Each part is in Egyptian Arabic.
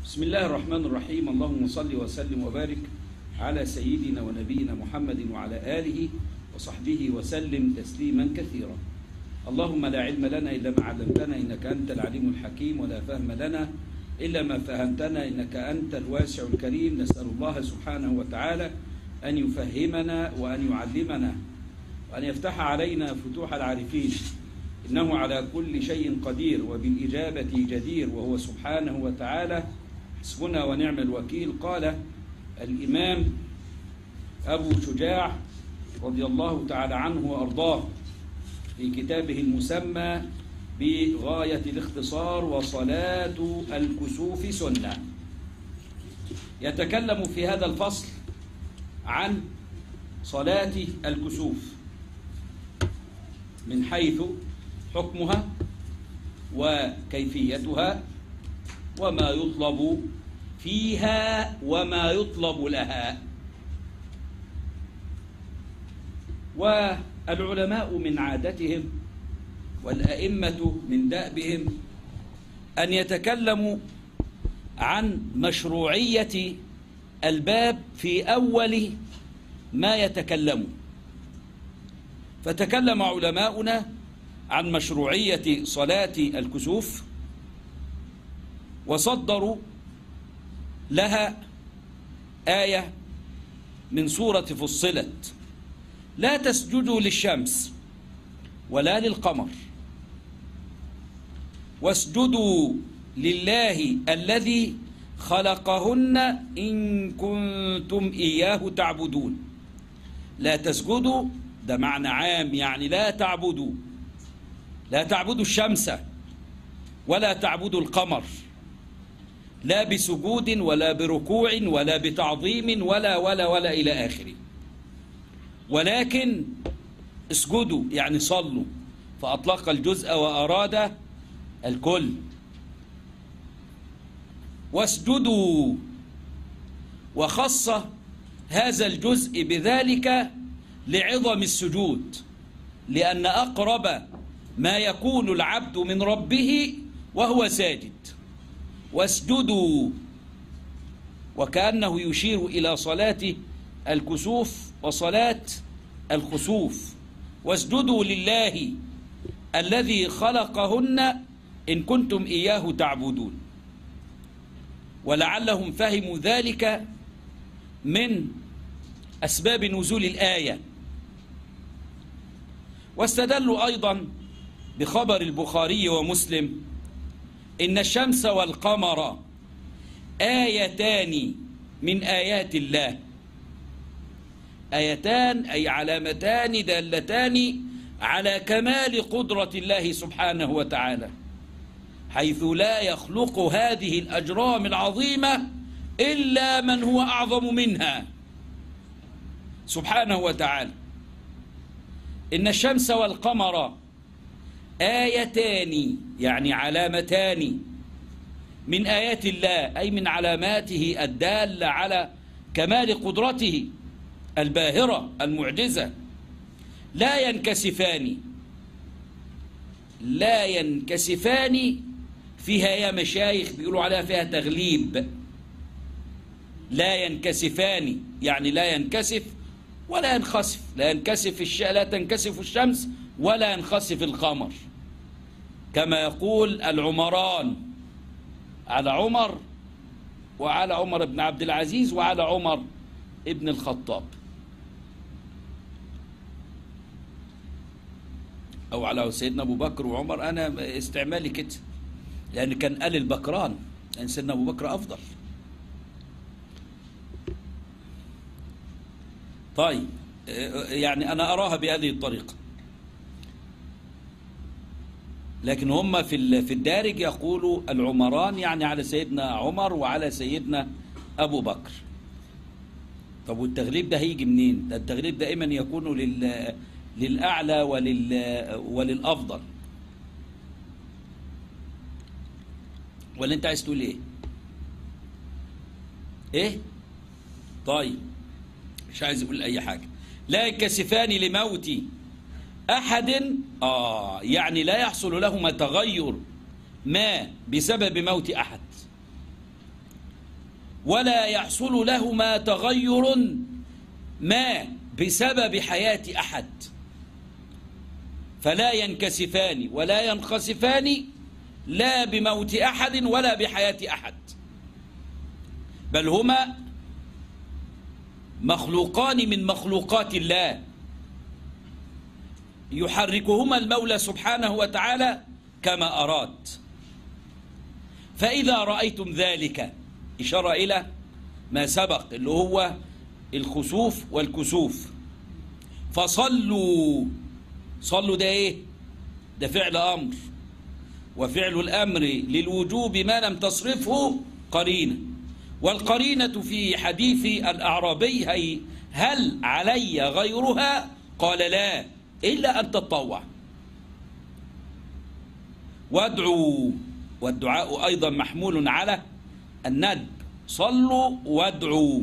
بسم الله الرحمن الرحيم اللهم صل وسلم وبارك على سيدنا ونبينا محمد وعلى آله وصحبه وسلم تسليما كثيرا اللهم لا علم لنا إلا ما علمتنا إنك أنت العليم الحكيم ولا فهم لنا إلا ما فهمتنا إنك أنت الواسع الكريم نسأل الله سبحانه وتعالى أن يفهمنا وأن يعلمنا وأن يفتح علينا فتوح العارفين إنه على كل شيء قدير وبالإجابة جدير وهو سبحانه وتعالى حسبنا ونعم الوكيل قال الإمام أبو شجاع رضي الله تعالى عنه وأرضاه في كتابه المسمى بغاية الاختصار وصلاة الكسوف سنة يتكلم في هذا الفصل عن صلاة الكسوف من حيث حكمها وكيفيتها وما يطلب فيها وما يطلب لها والعلماء من عادتهم والأئمة من دأبهم أن يتكلموا عن مشروعية الباب في أول ما يتكلموا فتكلم علماؤنا عن مشروعية صلاة الكسوف وصدروا لها آية من سورة فصلت لا تسجدوا للشمس ولا للقمر واسجدوا لله الذي خلقهن إن كنتم إياه تعبدون لا تسجدوا ده معنى عام يعني لا تعبدوا لا تعبدوا الشمس ولا تعبدوا القمر لا بسجود ولا بركوع ولا بتعظيم ولا ولا ولا إلى آخره ولكن اسجدوا يعني صلوا فأطلق الجزء وأراد الكل واسجدوا وخص هذا الجزء بذلك لعظم السجود لأن أقرب ما يكون العبد من ربه وهو ساجد واسجدوا وكأنه يشير إلى صلاة الكسوف وصلاة الخسوف واسجدوا لله الذي خلقهن إن كنتم إياه تعبدون ولعلهم فهموا ذلك من أسباب نزول الآية واستدلوا أيضا بخبر البخاري ومسلم إن الشمس والقمر آيتان من آيات الله آيتان أي علامتان دالتان على كمال قدرة الله سبحانه وتعالى حيث لا يخلق هذه الأجرام العظيمة إلا من هو أعظم منها سبحانه وتعالى إن الشمس والقمر آيتان يعني علامتان من آيات الله أي من علاماته الدالة على كمال قدرته الباهرة المعجزة لا ينكسفان لا ينكسفان فيها يا مشايخ بيقولوا عليها فيها تغليب لا ينكسفان يعني لا ينكسف ولا ينخسف لا ينكسف الش... لا تنكسف الشمس ولا ينخسف القمر كما يقول العمران على عمر وعلى عمر بن عبد العزيز وعلى عمر ابن الخطاب أو على سيدنا أبو بكر وعمر أنا استعمالي كده لأن كان قال البكران لأن سيدنا أبو بكر أفضل طيب يعني أنا أراها بهذه الطريقة لكن هم في في الدارج يقولوا العمران يعني على سيدنا عمر وعلى سيدنا أبو بكر طب والتغليب ده هيجي منين ده التغليب دائما يكون لل للأعلى ولل وللأفضل ولا أنت عايز تقول إيه إيه طيب مش عايز أقول أي حاجة لا ينكسفان لموت أحد آه يعني لا يحصل لهما تغير ما بسبب موت أحد ولا يحصل لهما تغير ما بسبب حياة أحد فلا ينكسفان ولا ينخسفان لا بموت أحد ولا بحياة أحد بل هما مخلوقان من مخلوقات الله يحركهما المولى سبحانه وتعالى كما أراد فإذا رأيتم ذلك إشارة إلى ما سبق اللي هو الخسوف والكسوف فصلوا صلوا ده إيه ده فعل أمر وفعل الأمر للوجوب ما لم تصرفه قرينة والقرينة في حديث الأعرابي هي هل علي غيرها قال لا إلا أن تتطوع وادعوا والدعاء أيضا محمول على الندب صلوا وادعوا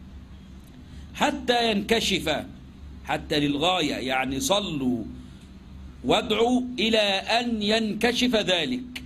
حتى ينكشف حتى للغاية يعني صلوا وادعوا إلى أن ينكشف ذلك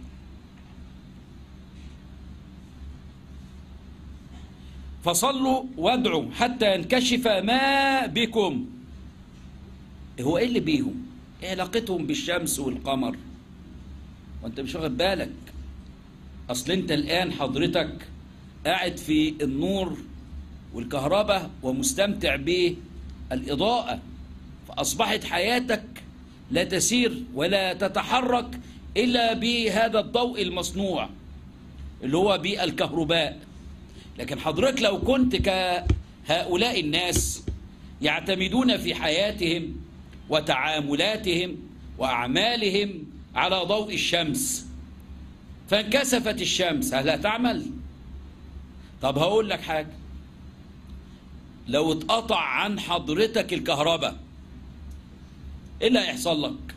فصلوا وادعوا حتى ينكشف ما بكم هو ايه اللي بيهم ايه علاقتهم بالشمس والقمر وانت مش واخد بالك اصل انت الان حضرتك قاعد في النور والكهرباء ومستمتع بالاضاءه فاصبحت حياتك لا تسير ولا تتحرك الا بهذا الضوء المصنوع اللي هو بالكهرباء لكن حضرتك لو كنت كهؤلاء الناس يعتمدون في حياتهم وتعاملاتهم وأعمالهم على ضوء الشمس فانكسفت الشمس هل هتعمل؟ طب هقول لك حاجة لو اتقطع عن حضرتك الكهرباء ايه اللي هيحصل لك؟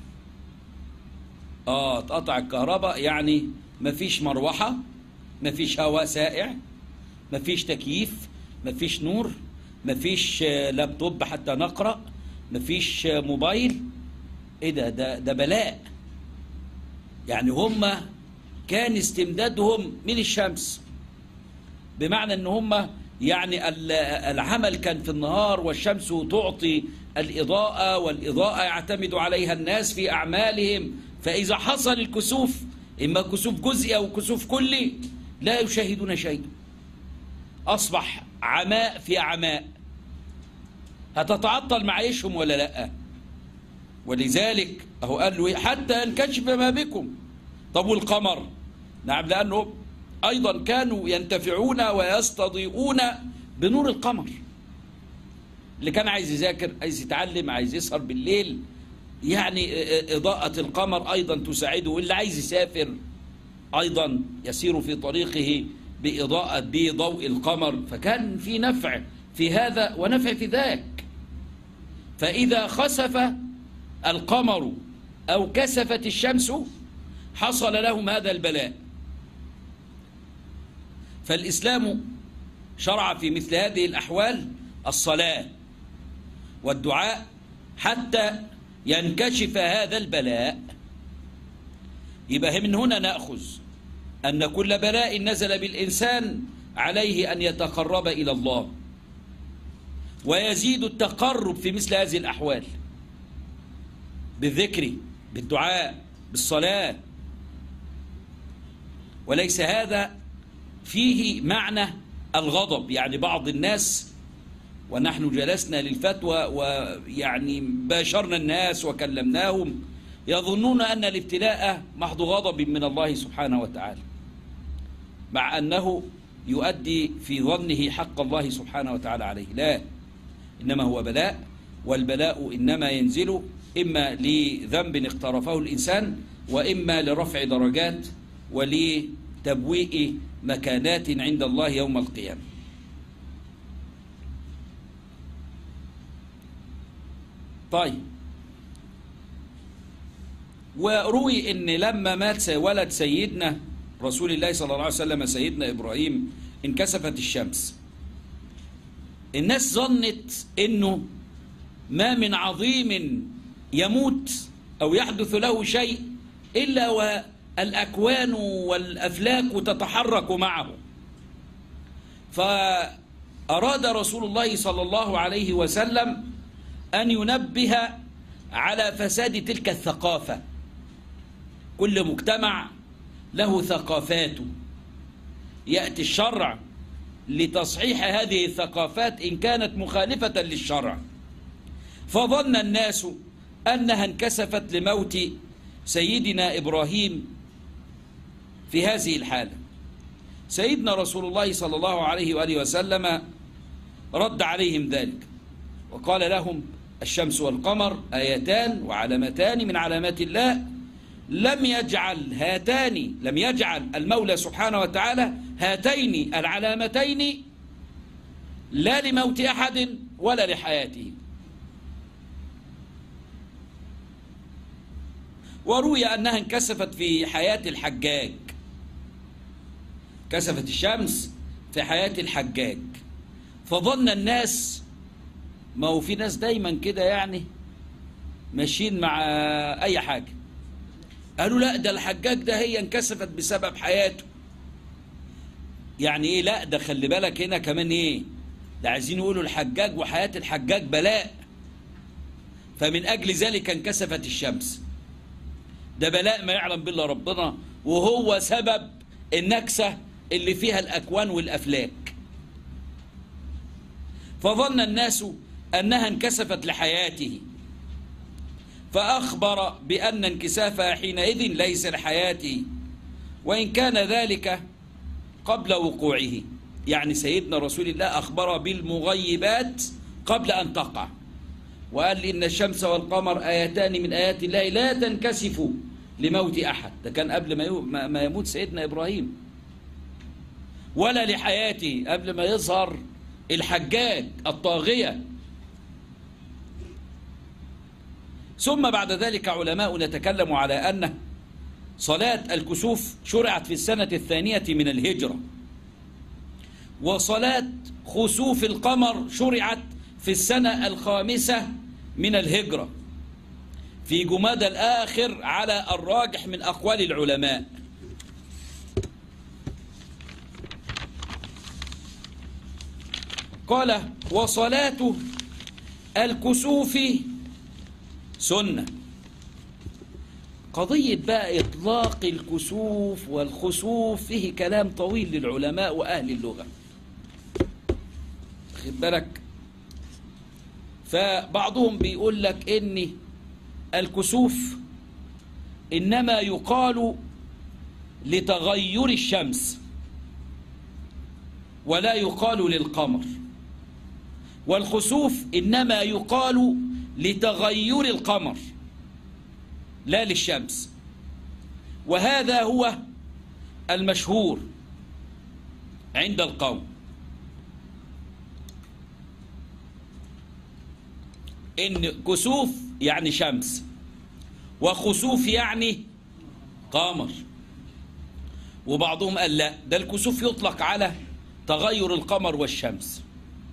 اه اتقطع الكهرباء يعني مفيش مروحة مفيش هواء سائع مفيش تكييف مفيش نور مفيش لابتوب حتى نقرأ مفيش موبايل ايه ده ده ده بلاء يعني هم كان استمدادهم من الشمس بمعنى ان هم يعني العمل كان في النهار والشمس تعطي الإضاءة والإضاءة يعتمد عليها الناس في أعمالهم فإذا حصل الكسوف إما كسوف جزئي أو كسوف كلي لا يشاهدون شيء أصبح عماء في عماء هتتعطل معيشهم ولا لا ولذلك أهو قال له حتى ينكشف ما بكم طب والقمر نعم لأنه أيضا كانوا ينتفعون ويستضيئون بنور القمر اللي كان عايز يذاكر عايز يتعلم عايز يسهر بالليل يعني إضاءة القمر أيضا تساعده واللي عايز يسافر أيضا يسير في طريقه بإضاءة بضوء القمر فكان في نفع في هذا ونفع في ذاك فإذا خسف القمر أو كسفت الشمس حصل لهم هذا البلاء فالإسلام شرع في مثل هذه الأحوال الصلاة والدعاء حتى ينكشف هذا البلاء يبقى من هنا نأخذ أن كل بلاء نزل بالإنسان عليه أن يتقرب إلى الله ويزيد التقرب في مثل هذه الأحوال بالذكر بالدعاء بالصلاة وليس هذا فيه معنى الغضب يعني بعض الناس ونحن جلسنا للفتوى ويعني باشرنا الناس وكلمناهم يظنون أن الابتلاء محض غضب من الله سبحانه وتعالى مع أنه يؤدي في ظنه حق الله سبحانه وتعالى عليه لا إنما هو بلاء والبلاء إنما ينزل إما لذنب اقترفه الإنسان وإما لرفع درجات ولتبويء مكانات عند الله يوم القيامة طيب وروي ان لما مات ولد سيدنا رسول الله صلى الله عليه وسلم سيدنا ابراهيم انكسفت الشمس الناس ظنت انه ما من عظيم يموت او يحدث له شيء الا والاكوان والافلاك تتحرك معه فأراد رسول الله صلى الله عليه وسلم أن ينبه على فساد تلك الثقافة كل مجتمع له ثقافاته يأتي الشرع لتصحيح هذه الثقافات إن كانت مخالفة للشرع فظن الناس أنها انكسفت لموت سيدنا إبراهيم في هذه الحالة سيدنا رسول الله صلى الله عليه وآله وسلم رد عليهم ذلك وقال لهم الشمس والقمر آيتان وعلامتان من علامات الله لم يجعل هاتان لم يجعل المولى سبحانه وتعالى هاتين العلامتين لا لموت أحد ولا لحياته وروي أنها انكسفت في حياة الحجاج كسفت الشمس في حياة الحجاج فظن الناس ما هو في ناس دايما كده يعني ماشيين مع أي حاجة قالوا لا ده الحجاج ده هي انكسفت بسبب حياته يعني ايه لا ده خلي بالك هنا كمان ايه ده عايزين يقولوا الحجاج وحياة الحجاج بلاء فمن أجل ذلك انكسفت الشمس ده بلاء ما يعلم بالله ربنا وهو سبب النكسة اللي فيها الأكوان والأفلاك فظن الناس أنها انكسفت لحياته فأخبر بأن انكسافها حينئذ ليس لحياته وإن كان ذلك قبل وقوعه يعني سيدنا رسول الله أخبر بالمغيبات قبل أن تقع وقال إن الشمس والقمر آيتان من آيات الله لا تنكسف لموت أحد ده كان قبل ما ما يموت سيدنا إبراهيم ولا لحياته قبل ما يظهر الحجاج الطاغية ثم بعد ذلك علماء نتكلم على أن صلاة الكسوف شرعت في السنة الثانية من الهجرة وصلاة خسوف القمر شرعت في السنة الخامسة من الهجرة في جماد الآخر على الراجح من أقوال العلماء قال وصلاة الكسوف سنة قضية بقى إطلاق الكسوف والخسوف فيه كلام طويل للعلماء وأهل اللغة خد بالك فبعضهم بيقول لك إن الكسوف إنما يقال لتغير الشمس ولا يقال للقمر والخسوف إنما يقال لتغير القمر لا للشمس وهذا هو المشهور عند القوم إن كسوف يعني شمس وخسوف يعني قمر وبعضهم قال لا ده الكسوف يطلق على تغير القمر والشمس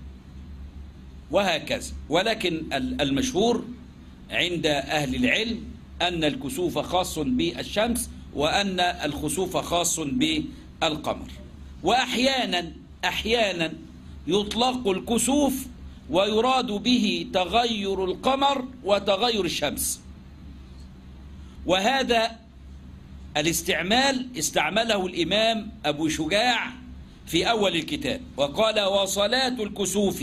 وهكذا ولكن المشهور عند أهل العلم أن الكسوف خاص بالشمس وأن الخسوف خاص بالقمر وأحيانا أحيانا يطلق الكسوف ويراد به تغير القمر وتغير الشمس وهذا الاستعمال استعمله الإمام أبو شجاع في أول الكتاب وقال وصلاة الكسوف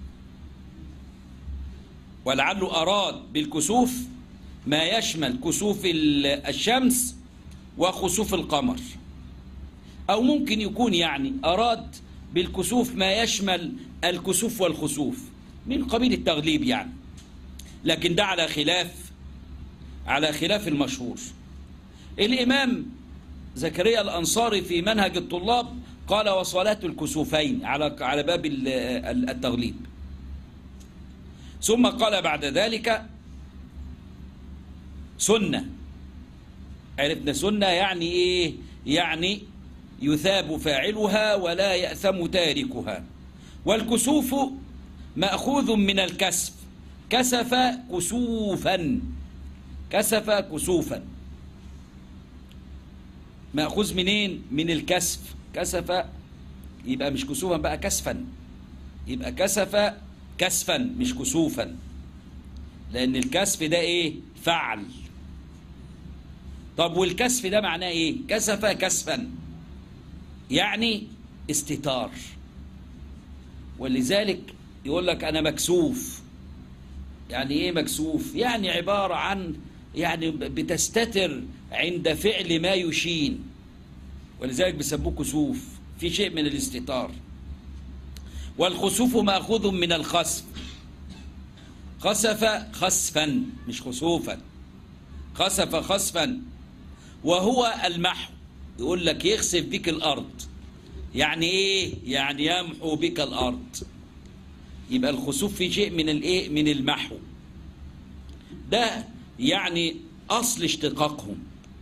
ولعله أراد بالكسوف ما يشمل كسوف الشمس وخسوف القمر أو ممكن يكون يعني أراد بالكسوف ما يشمل الكسوف والخسوف من قبيل التغليب يعني لكن ده على خلاف على خلاف المشهور الإمام زكريا الأنصاري في منهج الطلاب قال وصلاة الكسوفين على على باب التغليب ثم قال بعد ذلك سنة عرفنا سنة يعني إيه يعني يثاب فاعلها ولا يأثم تاركها والكسوف مأخوذ من الكسف كسف كسوفا كسف كسوفا مأخوذ منين من الكسف كسف يبقى مش كسوفا بقى كسفا يبقى كسف كسفا مش كسوفا لأن الكسف ده إيه فعل طب والكسف ده معناه إيه كسف كسفا يعني استتار ولذلك يقول لك أنا مكسوف يعني إيه مكسوف يعني عبارة عن يعني بتستتر عند فعل ما يشين ولذلك بيسموه كسوف في شيء من الاستتار والخسوف مأخوذ من الخسف خسف خسفا مش خسوفا خسف خسفا وهو المحو يقول لك يخسف بك الأرض يعني ايه يعني يمحو بك الأرض يبقى الخسوف في شيء من الايه من المحو ده يعني أصل اشتقاقهم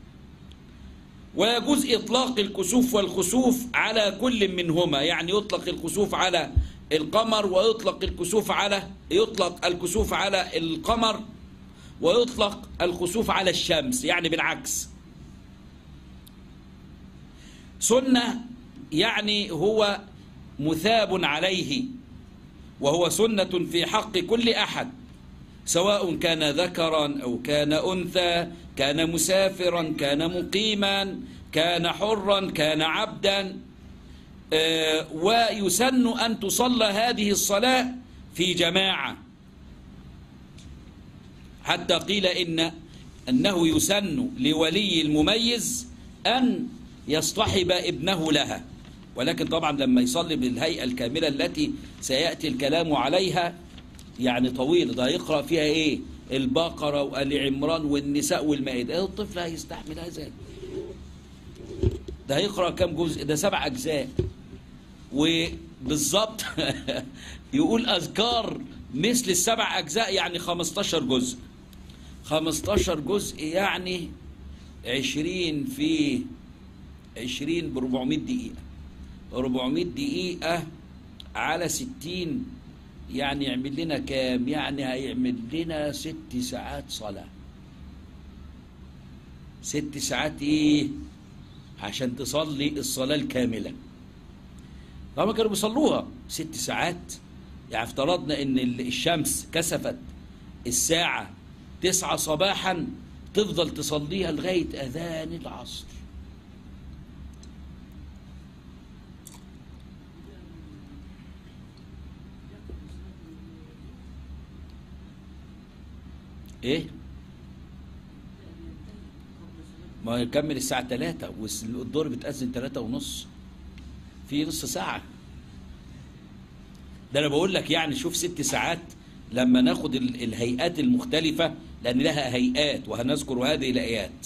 ويجوز إطلاق الكسوف والخسوف على كل منهما يعني يطلق الكسوف على القمر ويطلق الكسوف على يطلق الكسوف على القمر ويطلق الخسوف على الشمس يعني بالعكس سنة يعني هو مثاب عليه وهو سنة في حق كل أحد سواء كان ذكرا أو كان أنثى كان مسافرا كان مقيما كان حرا كان عبدا ويسن أن تصلى هذه الصلاة في جماعة حتى قيل إن أنه يسن لولي المميز أن يصطحب ابنه لها ولكن طبعا لما يصلي بالهيئة الكاملة التي سيأتي الكلام عليها يعني طويل ده يقرأ فيها إيه البقرة وآل عمران والنساء والمائدة الطفل هيستحملها ازاي ده هيقرأ كم جزء ده سبع أجزاء وبالظبط يقول أذكار مثل السبع أجزاء يعني 15 جزء 15 جزء يعني 20 في 20 ب 400 دقيقة 400 دقيقة على 60 يعني يعمل لنا كام يعني هيعمل لنا ست ساعات صلاة ست ساعات ايه عشان تصلي الصلاة الكاملة طبعا كانوا بيصلوها ست ساعات يعني افترضنا ان الشمس كسفت الساعة تسعة صباحا تفضل تصليها لغاية أذان العصر ايه ما يكمل الساعة 3 والدور بتأذن 3 ونص في نص ساعة ده انا بقول لك يعني شوف ست ساعات لما ناخد الهيئات المختلفة لأن لها هيئات وهنذكر هذه الآيات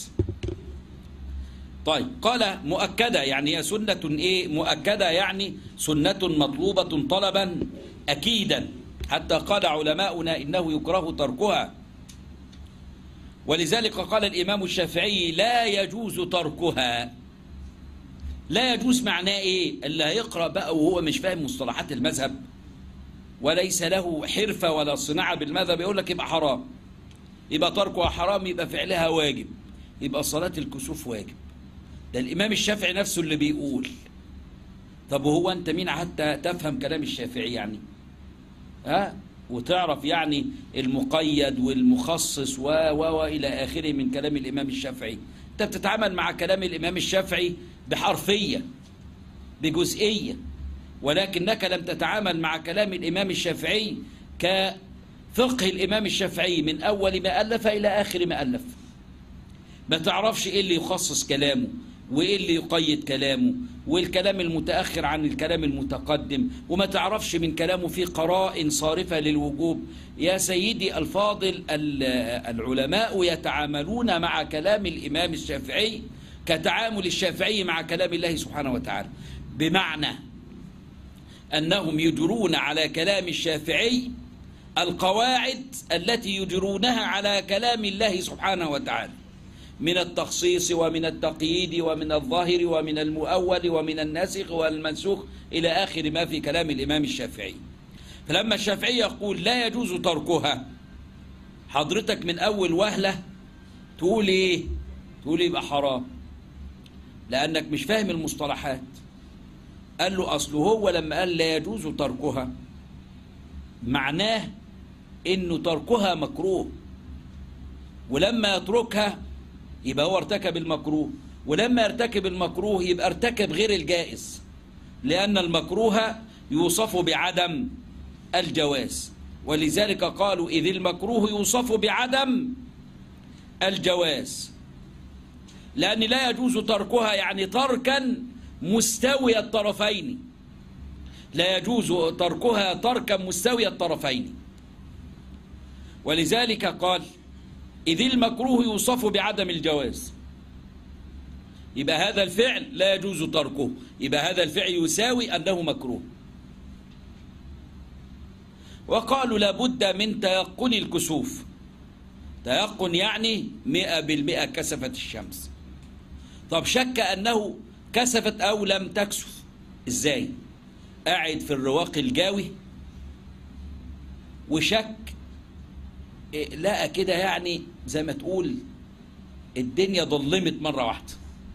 طيب قال مؤكدة يعني هي سنة إيه مؤكدة يعني سنة مطلوبة طلبا أكيدا حتى قال علماؤنا إنه يكره تركها ولذلك قال الإمام الشافعي لا يجوز تركها لا يجوز معناه إيه اللي هيقرأ بقى وهو مش فاهم مصطلحات المذهب وليس له حرفة ولا صناعة بالمذهب يقول لك يبقى حرام يبقى تركها حرام يبقى فعلها واجب يبقى صلاة الكسوف واجب ده الإمام الشافعي نفسه اللي بيقول طب وهو أنت مين حتى تفهم كلام الشافعي يعني ها وتعرف يعني المقيد والمخصص و و والى اخره من كلام الامام الشافعي انت بتتعامل مع كلام الامام الشافعي بحرفيه بجزئيه ولكنك لم تتعامل مع كلام الامام الشافعي كفقه الامام الشافعي من اول ما الف الى اخر ما الف ما تعرفش ايه اللي يخصص كلامه وايه اللي يقيد كلامه والكلام المتاخر عن الكلام المتقدم وما تعرفش من كلامه في قرائن صارفه للوجوب يا سيدي الفاضل العلماء يتعاملون مع كلام الامام الشافعي كتعامل الشافعي مع كلام الله سبحانه وتعالى بمعنى انهم يجرون على كلام الشافعي القواعد التي يجرونها على كلام الله سبحانه وتعالى من التخصيص ومن التقييد ومن الظاهر ومن المؤول ومن الناسخ والمنسوخ إلى آخر ما في كلام الإمام الشافعي فلما الشافعي يقول لا يجوز تركها حضرتك من أول وهلة تقول إيه تقول يبقى حرام لأنك مش فاهم المصطلحات قال له أصله هو لما قال لا يجوز تركها معناه إنه تركها مكروه ولما يتركها يبقى هو ارتكب المكروه ولما يرتكب المكروه يبقى ارتكب غير الجائز لأن المكروه يوصف بعدم الجواز ولذلك قالوا إذ المكروه يوصف بعدم الجواز لأن لا يجوز تركها يعني تركا مستوي الطرفين لا يجوز تركها تركا مستوي الطرفين ولذلك قال إذ المكروه يوصف بعدم الجواز يبقى هذا الفعل لا يجوز تركه يبقى هذا الفعل يساوي أنه مكروه وقالوا لابد من تيقن الكسوف تيقن يعني مئة بالمئة كسفت الشمس طب شك أنه كسفت أو لم تكسف إزاي قاعد في الرواق الجاوي وشك إيه، لقى كده يعني زي ما تقول الدنيا ظلمت مرة واحدة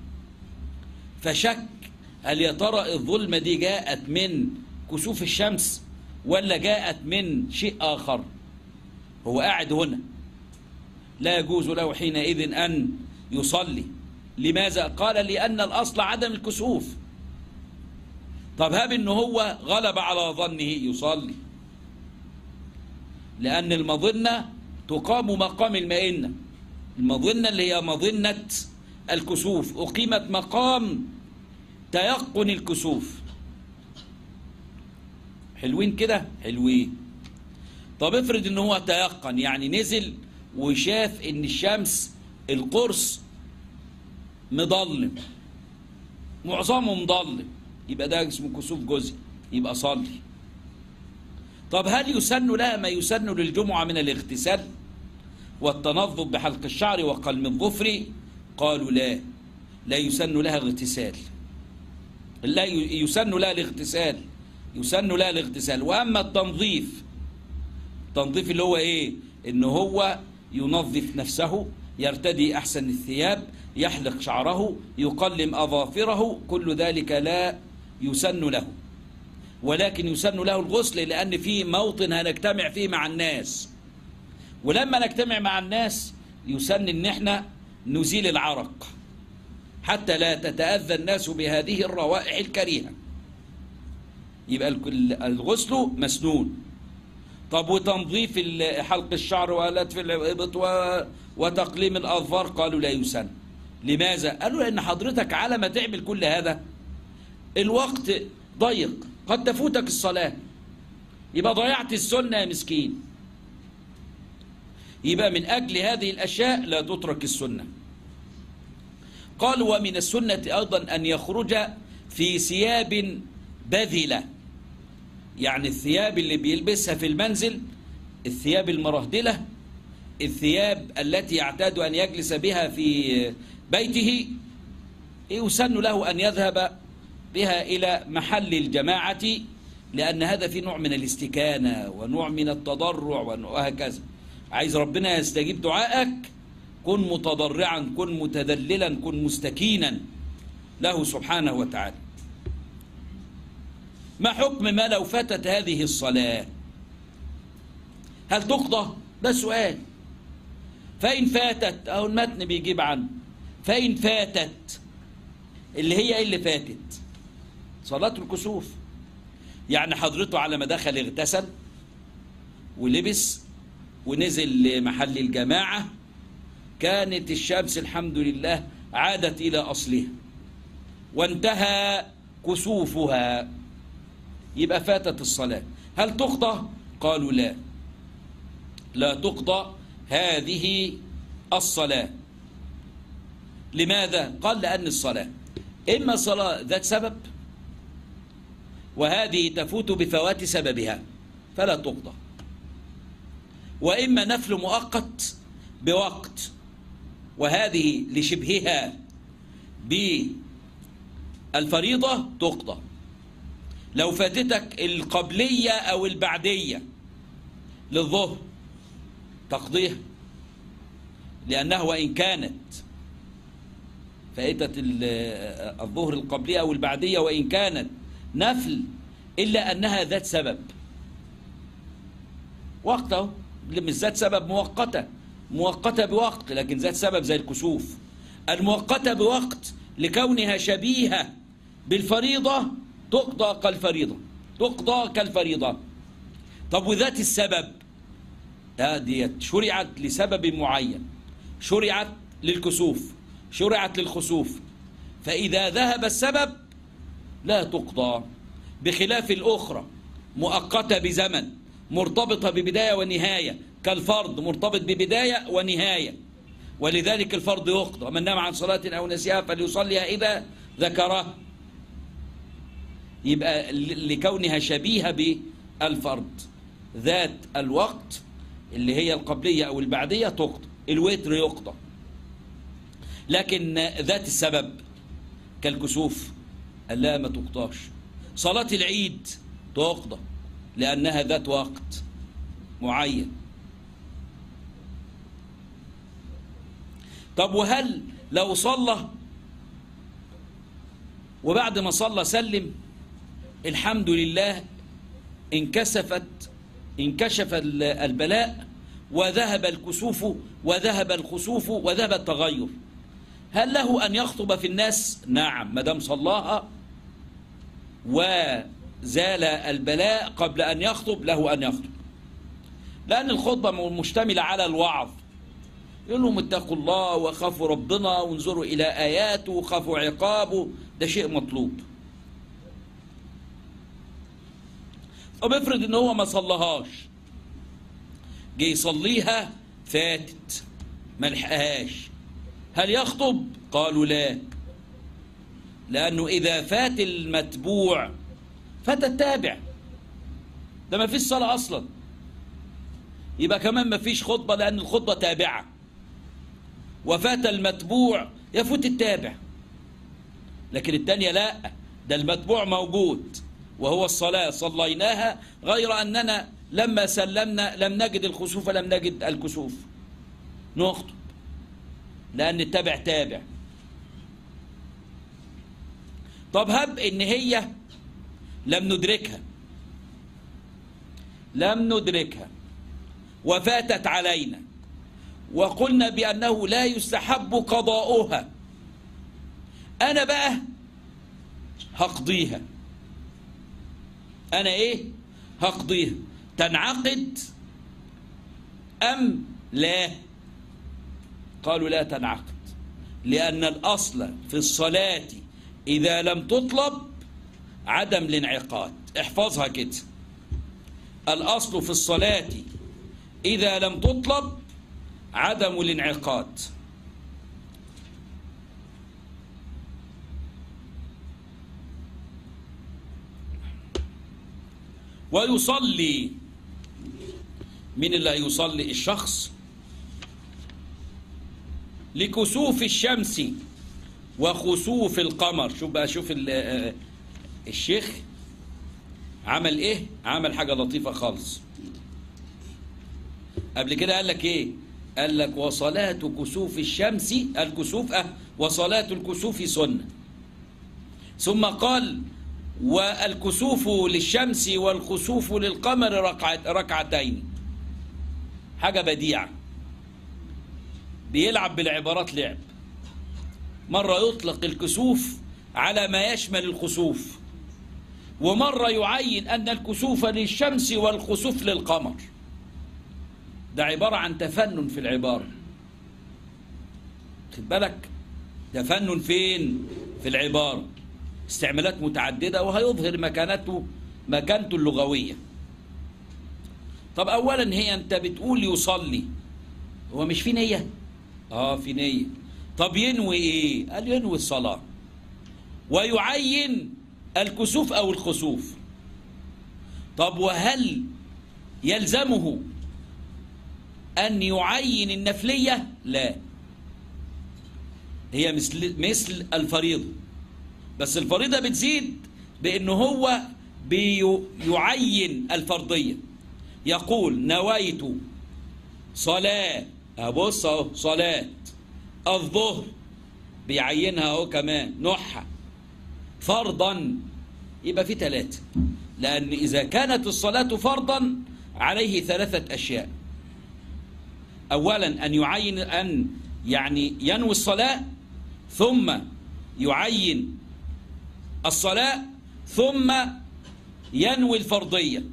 فشك هل يا ترى الظلمة دي جاءت من كسوف الشمس ولا جاءت من شيء آخر هو قاعد هنا لا يجوز له حينئذ أن يصلي لماذا؟ قال لأن الأصل عدم الكسوف طب هاب إن هو غلب على ظنه يصلي لأن المظنة تقام مقام المئنة المظنة اللي هي مظنة الكسوف أقيمت مقام تيقن الكسوف حلوين كده حلوين طب افرض ان هو تيقن يعني نزل وشاف ان الشمس القرص مضلم معظمه مضلم يبقى ده اسمه كسوف جزء يبقى صلي طب هل يسن لها ما يسن للجمعة من الاغتسال والتنظف بحلق الشعر وقلم الظفر قالوا لا لا يسن لها اغتسال لا يسن لها الاغتسال يسن لها الاغتسال واما التنظيف التنظيف اللي هو ايه ان هو ينظف نفسه يرتدي احسن الثياب يحلق شعره يقلم اظافره كل ذلك لا يسن له ولكن يسن له الغسل لان في موطن هنجتمع فيه مع الناس ولما نجتمع مع الناس يسن ان احنا نزيل العرق حتى لا تتأذى الناس بهذه الروائح الكريهة يبقى الغسل مسنون طب وتنظيف حلق الشعر ولتف الإبط وتقليم الأظفار قالوا لا يسن لماذا؟ قالوا لأن حضرتك على ما تعمل كل هذا الوقت ضيق قد تفوتك الصلاة يبقى ضيعت السنة يا مسكين يبقى من أجل هذه الأشياء لا تترك السنة قال ومن السنة أيضا أن يخرج في ثياب بذلة يعني الثياب اللي بيلبسها في المنزل الثياب المرهدلة الثياب التي يعتاد أن يجلس بها في بيته يسن له أن يذهب بها إلى محل الجماعة لأن هذا في نوع من الاستكانة ونوع من التضرع وهكذا عايز ربنا يستجيب دعائك كن متضرعا كن متذللا كن مستكينا له سبحانه وتعالى ما حكم ما لو فاتت هذه الصلاة هل تقضى ده سؤال فإن فاتت أو المتن بيجيب عنه فإن فاتت اللي هي إيه اللي فاتت صلاة الكسوف يعني حضرته على ما دخل اغتسل ولبس ونزل لمحل الجماعة كانت الشمس الحمد لله عادت إلى أصلها وانتهى كسوفها يبقى فاتت الصلاة هل تقضى؟ قالوا لا لا تقضى هذه الصلاة لماذا؟ قال لأن الصلاة إما صلاة ذات سبب وهذه تفوت بفوات سببها فلا تقضى وإما نفل مؤقت بوقت وهذه لشبهها بالفريضة تقضى لو فاتتك القبلية أو البعدية للظهر تقضيها لأنه وإن كانت فائتة الظهر القبلية أو البعدية وإن كانت نفل إلا أنها ذات سبب وقت اهو مش ذات سبب مؤقتة مؤقتة بوقت لكن ذات سبب زي الكسوف المؤقتة بوقت لكونها شبيهة بالفريضة تقضى كالفريضة تقضى كالفريضة طب وذات السبب ده ديت شرعت لسبب معين شرعت للكسوف شرعت للخسوف فإذا ذهب السبب لا تقضى بخلاف الأخرى مؤقتة بزمن مرتبطة ببداية ونهاية كالفرض مرتبط ببداية ونهاية ولذلك الفرض يقضى من نام عن صلاة أو نسيها فليصليها إذا ذكرها يبقى لكونها شبيهة بالفرض ذات الوقت اللي هي القبلية أو البعدية تقضى الوتر يقضى لكن ذات السبب كالكسوف لا ما تقضاش صلاة العيد تقضى لأنها ذات وقت معين طب وهل لو صلى وبعد ما صلى سلم الحمد لله انكسفت انكشف البلاء وذهب الكسوف وذهب الخسوف وذهب التغير هل له أن يخطب في الناس نعم ما دام صلاها وزال البلاء قبل أن يخطب له أن يخطب لأن الخطبة مشتملة على الوعظ يقول لهم اتقوا الله وخافوا ربنا وانظروا إلى آياته وخافوا عقابه ده شيء مطلوب طب افرض ان هو ما صلىهاش جه يصليها فاتت ما لحقهاش هل يخطب قالوا لا لانه اذا فات المتبوع فات التابع ده ما فيش صلاه اصلا يبقى كمان ما فيش خطبه لان الخطبه تابعه وفات المتبوع يفوت التابع لكن الثانيه لا ده المتبوع موجود وهو الصلاة صليناها غير أننا لما سلمنا لم نجد الخسوف لم نجد الكسوف نخطب لأن التابع تابع طب هب إن هي لم ندركها لم ندركها وفاتت علينا وقلنا بأنه لا يستحب قضاؤها أنا بقى هقضيها أنا إيه هقضيها تنعقد أم لا قالوا لا تنعقد لأن الأصل في الصلاة إذا لم تطلب عدم الانعقاد احفظها كده الأصل في الصلاة إذا لم تطلب عدم الانعقاد ويصلي من اللي هيصلي الشخص لكسوف الشمس وخسوف القمر شوف بقى شوف الشيخ عمل ايه عمل حاجة لطيفة خالص قبل كده قال لك ايه قال لك وصلاة كسوف الشمس الكسوف اه وصلاة الكسوف سنة ثم قال والكسوف للشمس والخسوف للقمر ركعتين حاجة بديعة بيلعب بالعبارات لعب مرة يطلق الكسوف على ما يشمل الخسوف ومرة يعين أن الكسوف للشمس والخسوف للقمر ده عبارة عن تفنن في العبارة خد بالك تفنن فين في العبارة استعمالات متعددة وهيظهر مكانته مكانته اللغوية طب أولا هي أنت بتقول يصلي هو مش في نية آه في نية طب ينوي إيه قال ينوي الصلاة ويعين الكسوف أو الخسوف طب وهل يلزمه أن يعين النفلية لا هي مثل مثل الفريضة بس الفريضة بتزيد بأنه هو بيعين الفرضية يقول نويت صلاة أبص أهو صلاة الظهر بيعينها أهو كمان نوعها فرضا يبقى في ثلاثة لأن إذا كانت الصلاة فرضا عليه ثلاثة أشياء أولا أن يعين أن يعني ينوي الصلاة ثم يعين الصلاة ثم ينوي الفرضية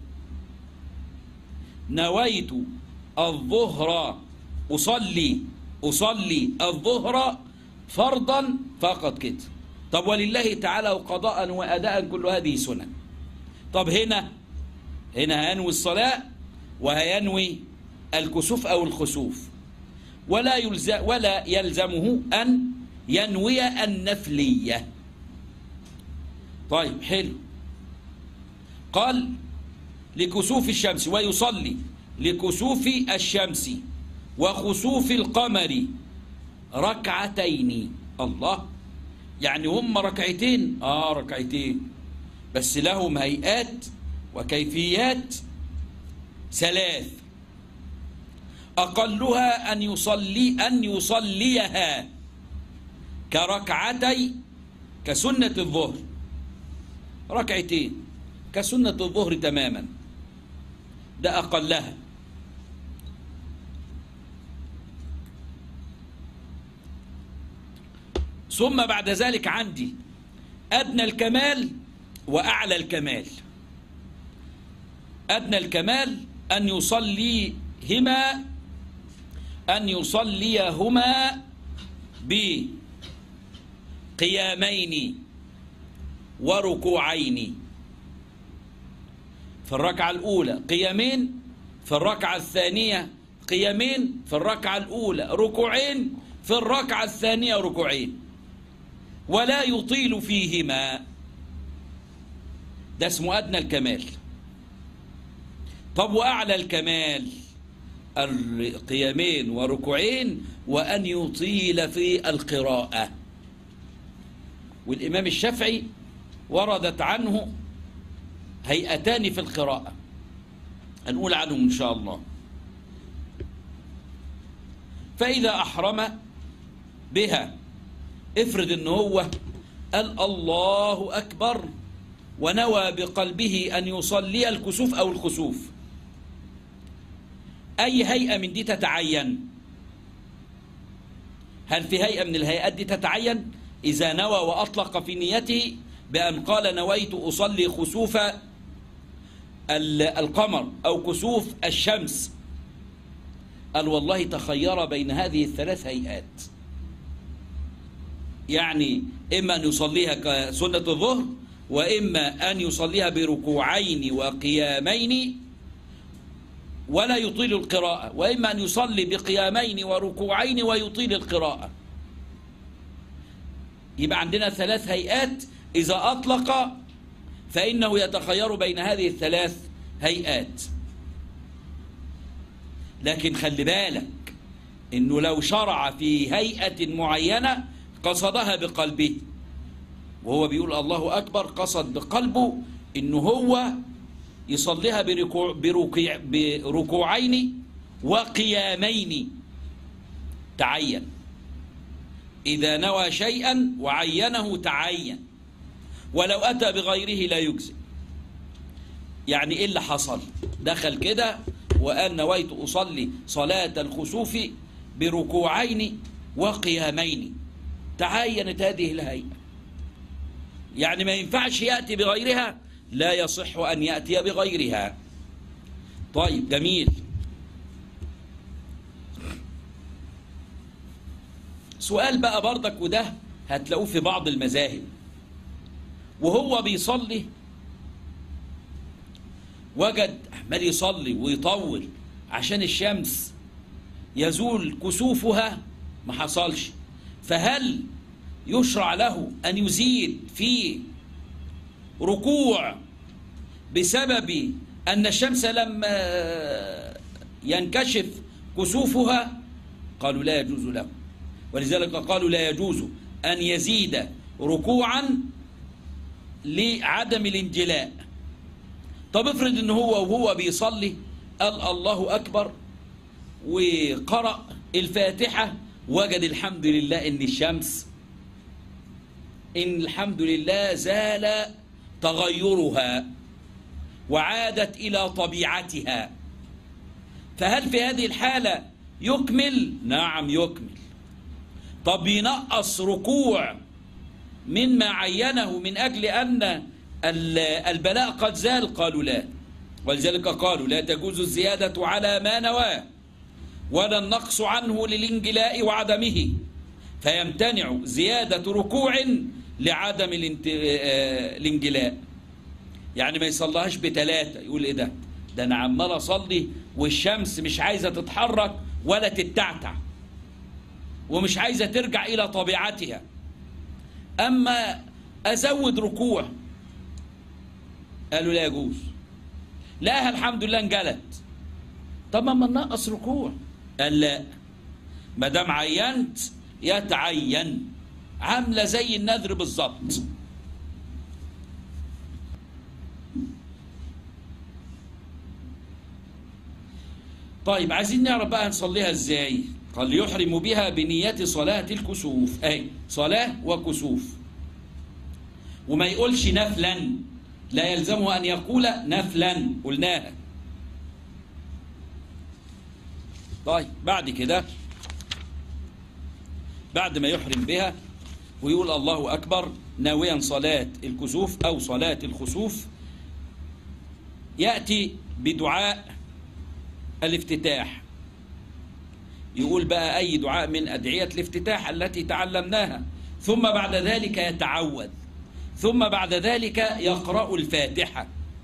نويت الظهر أصلي أصلي الظهر فرضا فقط كده طب ولله تعالى قضاء وأداء كل هذه سنن طب هنا هنا هينوي الصلاة وهينوي الكسوف أو الخسوف ولا يلزم ولا يلزمه أن ينوي النفلية طيب حلو قال لكسوف الشمس ويصلي لكسوف الشمس وخسوف القمر ركعتين الله يعني هم ركعتين اه ركعتين بس لهم هيئات وكيفيات ثلاث أقلها أن يصلي أن يصليها كركعتي كسنة الظهر ركعتين كسنة الظهر تماما ده أقلها ثم بعد ذلك عندي أدنى الكمال وأعلى الكمال أدنى الكمال أن يصليهما أن يصليهما بقيامين وركوعين في الركعة الأولى قيامين في الركعة الثانية قيامين في الركعة الأولى ركوعين في الركعة الثانية ركوعين ولا يطيل فيهما ده اسمه أدنى الكمال طب وأعلى الكمال القيامين وركوعين وأن يطيل في القراءة والإمام الشافعي وردت عنه هيئتان في القراءة هنقول عنهم إن شاء الله فإذا أحرم بها افرض ان هو قال الله أكبر ونوى بقلبه أن يصلي الكسوف أو الخسوف أي هيئة من دي تتعين هل في هيئة من الهيئات دي تتعين إذا نوى وأطلق في نيته بأن قال نويت أصلي خسوف القمر أو كسوف الشمس قال والله تخير بين هذه الثلاث هيئات يعني إما أن يصليها كسنة الظهر وإما أن يصليها بركوعين وقيامين ولا يطيل القراءة وإما أن يصلي بقيامين وركوعين ويطيل القراءة يبقى عندنا ثلاث هيئات إذا أطلق فإنه يتخير بين هذه الثلاث هيئات لكن خلي بالك إنه لو شرع في هيئة معينة قصدها بقلبه وهو بيقول الله أكبر قصد بقلبه إنه هو يصليها بركوع بركوع بركوعين وقيامين تعين إذا نوى شيئا وعينه تعين ولو أتى بغيره لا يجزي يعني إيه اللي حصل دخل كده وقال نويت أصلي صلاة الخسوف بركوعين وقيامين تعينت هذه الهيئة يعني ما ينفعش يأتي بغيرها لا يصح أن يأتي بغيرها طيب جميل سؤال بقى بردك وده هتلاقوه في بعض المذاهب وهو بيصلي وجد عمال يصلي ويطول عشان الشمس يزول كسوفها ما حصلش فهل يشرع له أن يزيد في ركوع بسبب أن الشمس لما ينكشف كسوفها قالوا لا يجوز له ولذلك قالوا لا يجوز أن يزيد ركوعا لعدم الانجلاء طب افرض ان هو وهو بيصلي قال الله أكبر وقرأ الفاتحة وجد الحمد لله ان الشمس ان الحمد لله زال تغيرها وعادت إلى طبيعتها فهل في هذه الحالة يكمل؟ نعم يكمل طب ينقص ركوع مما عينه من أجل أن البلاء قد زال قالوا لا ولذلك قالوا لا تجوز الزيادة على ما نواه ولا النقص عنه للانجلاء وعدمه فيمتنع زيادة ركوع لعدم الانجلاء يعني ما يصلهاش بتلاتة يقول ايه ده ده انا عمال اصلي والشمس مش عايزة تتحرك ولا تتعتع ومش عايزة ترجع الى طبيعتها اما ازود ركوع قالوا لا يجوز لا الحمد لله انجلت طب ما ننقص ركوع قال لا ما دام عينت يتعين عامله زي النذر بالظبط طيب عايزين نعرف بقى نصليها ازاي قال يحرم بها بنية صلاة الكسوف اي صلاة وكسوف وما يقولش نفلا لا يلزمه أن يقول نفلا قلناها طيب بعد كده بعد ما يحرم بها ويقول الله أكبر ناويا صلاة الكسوف أو صلاة الخسوف يأتي بدعاء الافتتاح يقول بقى أي دعاء من أدعية الافتتاح التي تعلمناها ثم بعد ذلك يتعوذ ثم بعد ذلك يقرأ الفاتحة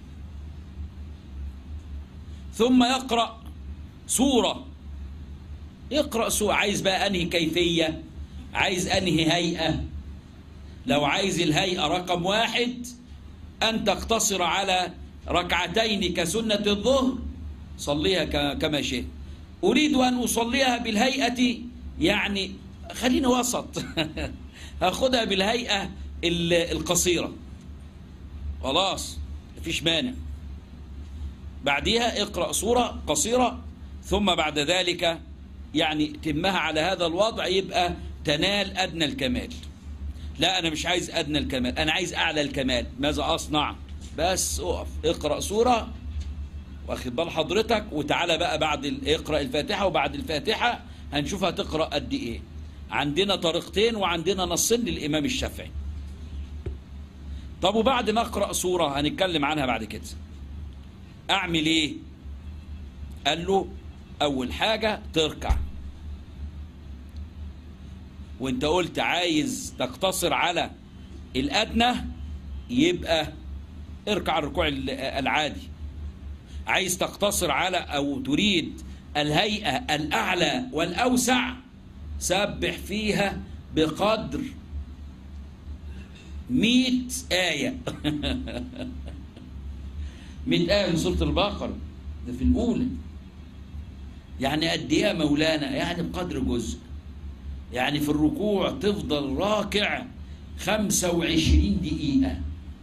ثم يقرأ سورة يقرأ سورة عايز بقى أنهي كيفية عايز أنهي هيئة لو عايز الهيئة رقم واحد أن تقتصر على ركعتين كسنة الظهر صليها كما شئت أريد أن أصليها بالهيئة يعني خلينا وسط هاخدها بالهيئة القصيرة خلاص مفيش مانع بعديها اقرأ سورة قصيرة ثم بعد ذلك يعني تمها على هذا الوضع يبقى تنال أدنى الكمال لا أنا مش عايز أدنى الكمال أنا عايز أعلى الكمال ماذا أصنع بس أقف اقرأ سورة واخد بال حضرتك وتعالى بقى بعد اقرأ الفاتحة وبعد الفاتحة هنشوف هتقرأ قد إيه عندنا طريقتين وعندنا نصين للإمام الشافعي طب وبعد ما اقرا سوره هنتكلم عنها بعد كده اعمل ايه قال له اول حاجه تركع وانت قلت عايز تقتصر على الادنى يبقى اركع الركوع العادي عايز تقتصر على او تريد الهيئه الاعلى والاوسع سبح فيها بقدر مئة آية مئة آية من سورة البقرة ده في الأولى يعني قد إيه يا مولانا يعني بقدر جزء يعني في الركوع تفضل راكع خمسة وعشرين دقيقة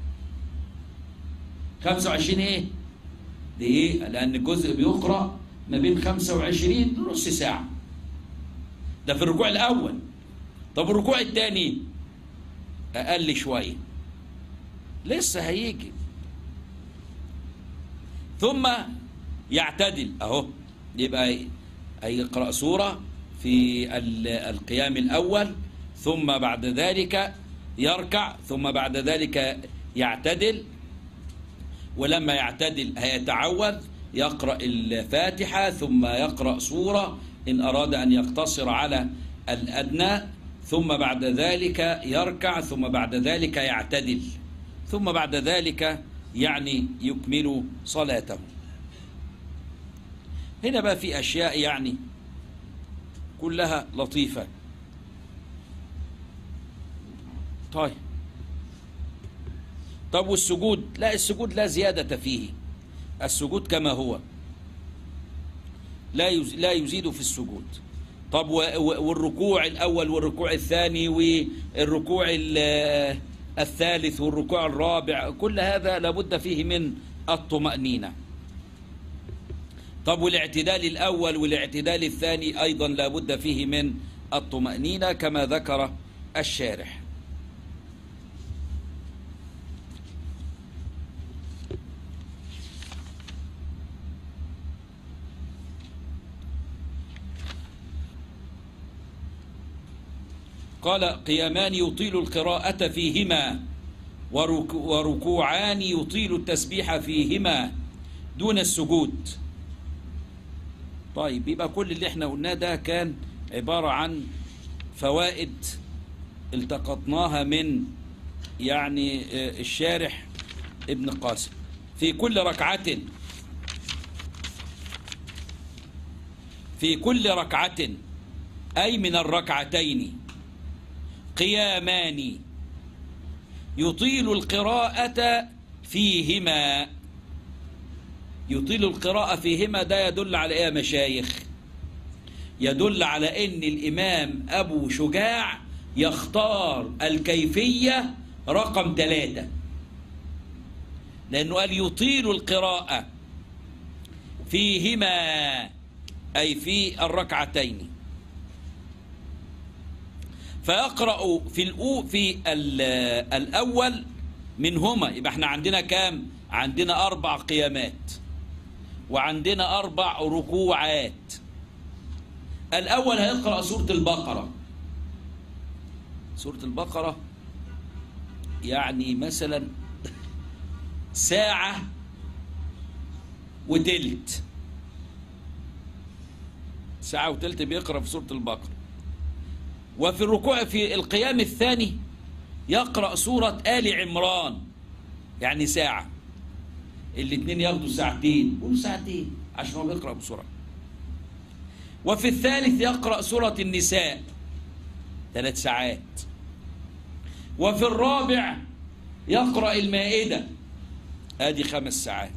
خمسة وعشرين إيه دقيقة لأن الجزء بيقرأ ما بين خمسة وعشرين نص ساعة ده في الركوع الأول طب الركوع الثاني أقل شوية لسه هيجي ثم يعتدل أهو يبقى هيقرأ سورة في القيام الأول ثم بعد ذلك يركع ثم بعد ذلك يعتدل ولما يعتدل هيتعوذ يقرأ الفاتحة ثم يقرأ سورة إن أراد أن يقتصر على الأدنى ثم بعد ذلك يركع ثم بعد ذلك يعتدل ثم بعد ذلك يعني يكمل صلاته هنا بقى في أشياء يعني كلها لطيفة طيب طب والسجود لا السجود لا زيادة فيه السجود كما هو لا لا يزيد في السجود طب والركوع الأول والركوع الثاني والركوع الثالث والركوع الرابع كل هذا لابد فيه من الطمأنينة طب والاعتدال الأول والاعتدال الثاني أيضا لابد فيه من الطمأنينة كما ذكر الشارح قال قيامان يطيل القراءة فيهما وركو وركوعان يطيل التسبيح فيهما دون السجود طيب يبقى كل اللي احنا قلناه ده كان عبارة عن فوائد التقطناها من يعني الشارح ابن قاسم في كل ركعة في كل ركعة أي من الركعتين قيامان يطيل القراءة فيهما يطيل القراءة فيهما ده يدل على ايه يا مشايخ يدل على ان الامام ابو شجاع يختار الكيفية رقم ثلاثة لانه قال يطيل القراءة فيهما اي في الركعتين فيقرأ في الأو في الأول منهما يبقى احنا عندنا كام عندنا أربع قيامات وعندنا أربع ركوعات الأول هيقرأ سورة البقرة سورة البقرة يعني مثلا ساعة وتلت ساعة وتلت بيقرأ في سورة البقرة وفي الركوع في القيام الثاني يقرأ سورة آل عمران يعني ساعة الاثنين ياخدوا ساعتين قولوا ساعتين عشان هو بيقرأ بسرعة وفي الثالث يقرأ سورة النساء ثلاث ساعات وفي الرابع يقرأ المائدة ادي خمس ساعات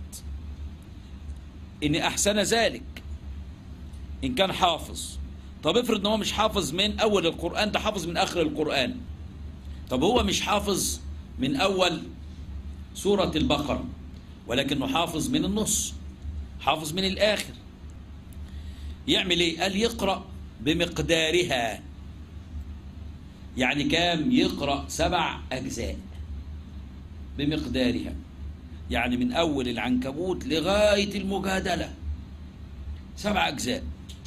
إن أحسن ذلك إن كان حافظ طب افرض ان هو مش حافظ من اول القرآن ده حافظ من اخر القرآن طب هو مش حافظ من اول سورة البقرة ولكنه حافظ من النص حافظ من الاخر يعمل ايه قال يقرأ بمقدارها يعني كام يقرأ سبع اجزاء بمقدارها يعني من اول العنكبوت لغاية المجادلة سبع اجزاء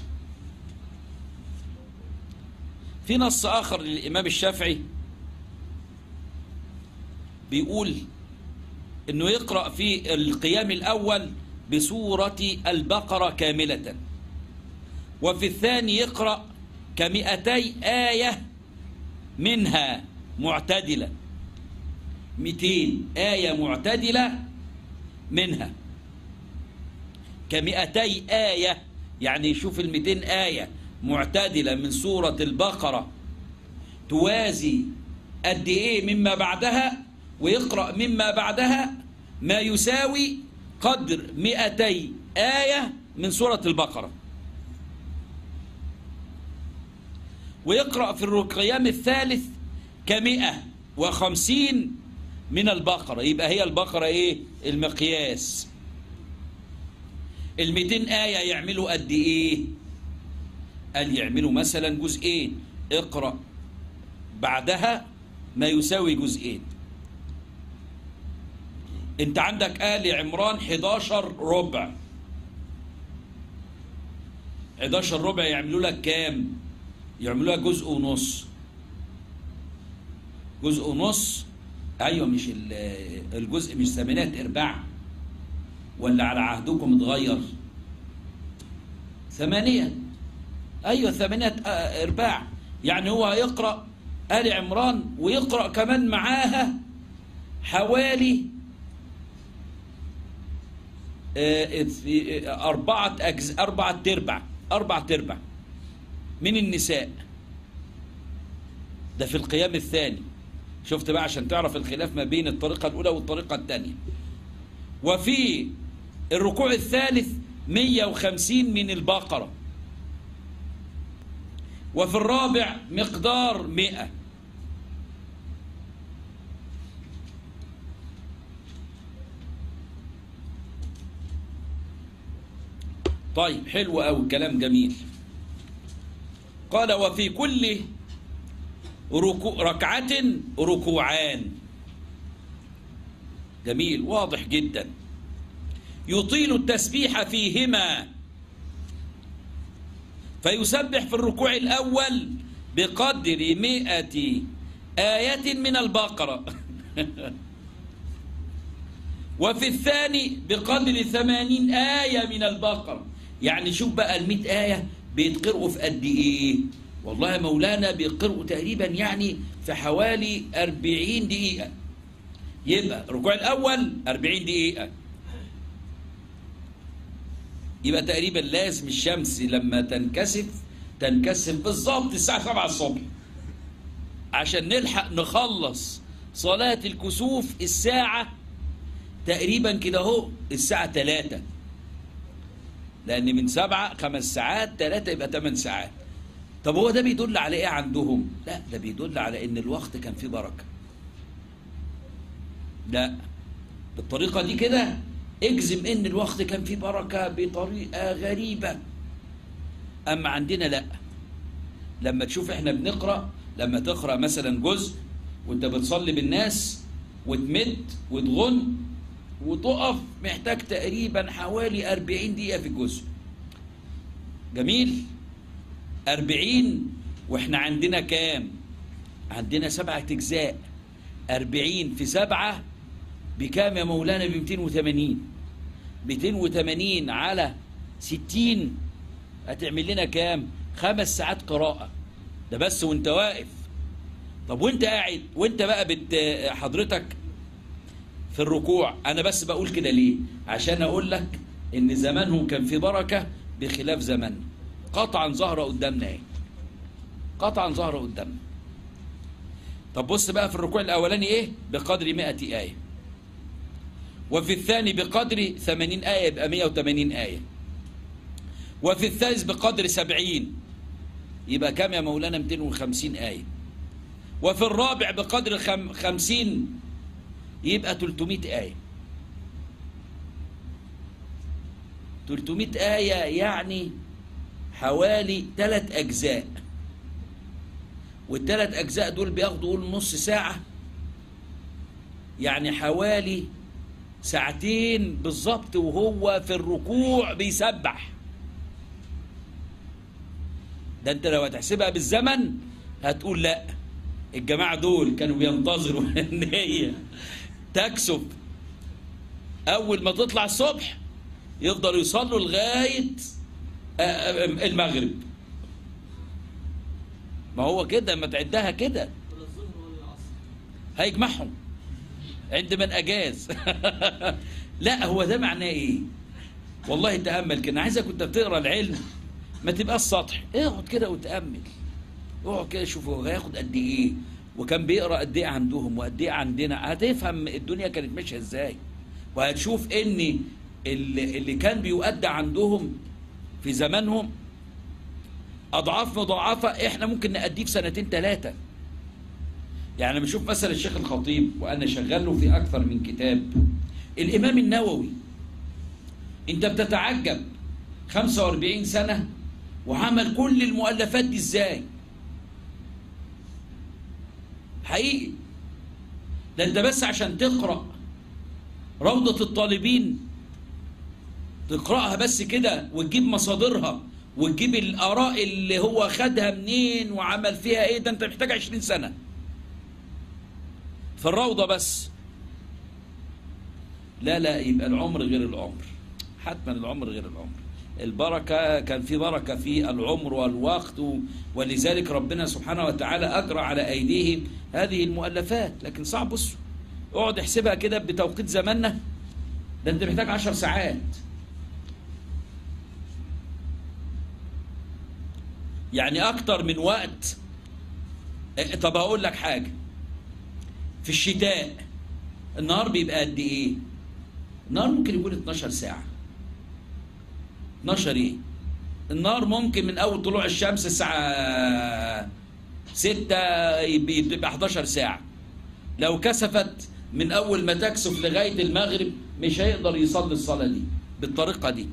في نص آخر للإمام الشافعي بيقول إنه يقرأ في القيام الأول بسورة البقرة كاملة وفي الثاني يقرأ كمئتي آية منها معتدلة مئتين آية معتدلة منها كمئتي آية يعني شوف المئتين آية معتدلة من سورة البقرة توازي قد إيه مما بعدها ويقرأ مما بعدها ما يساوي قدر مئتي آية من سورة البقرة ويقرأ في القيام الثالث كمئة وخمسين من البقرة يبقى هي البقرة إيه المقياس المئتين آية يعملوا قد إيه قال يعملوا مثلا جزئين اقرأ بعدها ما يساوي جزئين انت عندك آل عمران 11 ربع 11 ربع يعملوا لك كام يعملوا لك جزء ونص جزء ونص ايوه مش الجزء مش ثمانية ارباع ولا على عهدكم اتغير ثمانية ايوه ثمانية ارباع يعني هو هيقرأ آل عمران ويقرأ كمان معاها حوالي أربعة أجز أربعة تربع أربعة تربع من النساء ده في القيام الثاني شفت بقى عشان تعرف الخلاف ما بين الطريقة الأولى والطريقة الثانية وفي الركوع الثالث 150 من البقرة وفي الرابع مقدار 100 طيب حلو قوي كلام جميل قال وفي كل ركو ركعة ركوعان جميل واضح جدا يطيل التسبيح فيهما فيسبح في الركوع الأول بقدر مئة آية من البقرة وفي الثاني بقدر ثمانين آية من البقرة يعني شوف بقى المئة آية بيتقرأوا في قد إيه والله مولانا بيقرأوا تقريبا يعني في حوالي أربعين دقيقة يبقى الركوع الأول أربعين دقيقة يبقى تقريبا لازم الشمس لما تنكسف تنكسف بالظبط الساعة 7 الصبح عشان نلحق نخلص صلاة الكسوف الساعة تقريبا كده اهو الساعة 3 لأن من سبعة خمس ساعات ثلاثة يبقى ثمان ساعات طب هو ده بيدل على إيه عندهم؟ لا ده بيدل على إن الوقت كان فيه بركة لا بالطريقة دي كده اجزم ان الوقت كان فيه بركة بطريقة غريبة اما عندنا لا لما تشوف احنا بنقرأ لما تقرأ مثلا جزء وانت بتصلي بالناس وتمد وتغن وتقف محتاج تقريبا حوالي أربعين دقيقة في الجزء جميل أربعين واحنا عندنا كام عندنا سبعة أجزاء أربعين في سبعة بكام يا مولانا ب 280 280 على 60 هتعمل لنا كام خمس ساعات قراءة ده بس وانت واقف طب وانت قاعد وانت بقى بت حضرتك في الركوع انا بس بقول كده ليه عشان اقول لك ان زمانهم كان في بركة بخلاف زماننا قطعا ظاهرة قدامنا اهي قطعا ظاهرة قدامنا طب بص بقى في الركوع الاولاني ايه بقدر 100 آية وفي الثاني بقدر 80 آية يبقى 180 آية وفي الثالث بقدر 70 يبقى كام يا مولانا 250 آية وفي الرابع بقدر خم 50 يبقى 300 آية 300 آية يعني حوالي ثلاث أجزاء والثلاث أجزاء دول بياخدوا قول نص ساعة يعني حوالي ساعتين بالظبط وهو في الركوع بيسبح ده انت لو هتحسبها بالزمن هتقول لا الجماعة دول كانوا بينتظروا ان هي تكسب اول ما تطلع الصبح يفضلوا يصلوا لغاية المغرب ما هو كده ما تعدها كده هيجمعهم عند من اجاز لا هو ده معناه ايه والله تامل كده عايزك كنت بتقرا العلم ما تبقاش سطح اقعد كده وتامل اقعد كده شوف هو هياخد قد ايه وكان بيقرا قد ايه عندهم وقد ايه عندنا هتفهم الدنيا كانت ماشيه ازاي وهتشوف ان اللي, اللي كان بيؤدى عندهم في زمانهم اضعاف مضاعفه احنا ممكن نأديه في سنتين ثلاثه يعني بشوف مثلا الشيخ الخطيب وانا شغال له في اكثر من كتاب الامام النووي انت بتتعجب 45 سنه وعمل كل المؤلفات دي ازاي حقيقي ده انت بس عشان تقرا روضه الطالبين تقراها بس كده وتجيب مصادرها وتجيب الاراء اللي هو خدها منين وعمل فيها ايه ده انت محتاج 20 سنه في الروضة بس لا لا يبقى العمر غير العمر حتما العمر غير العمر البركة كان في بركة في العمر والوقت ولذلك ربنا سبحانه وتعالى أجرى على أيديهم هذه المؤلفات لكن صعب بص اقعد احسبها كده بتوقيت زماننا ده انت محتاج عشر ساعات يعني أكتر من وقت طب هقول لك حاجة في الشتاء النهار بيبقى قد ايه النهار ممكن يكون 12 ساعة 12 ايه النهار ممكن من اول طلوع الشمس الساعة 6 يبقى 11 ساعة لو كسفت من اول ما تكسف لغاية المغرب مش هيقدر يصلي الصلاة دي بالطريقة دي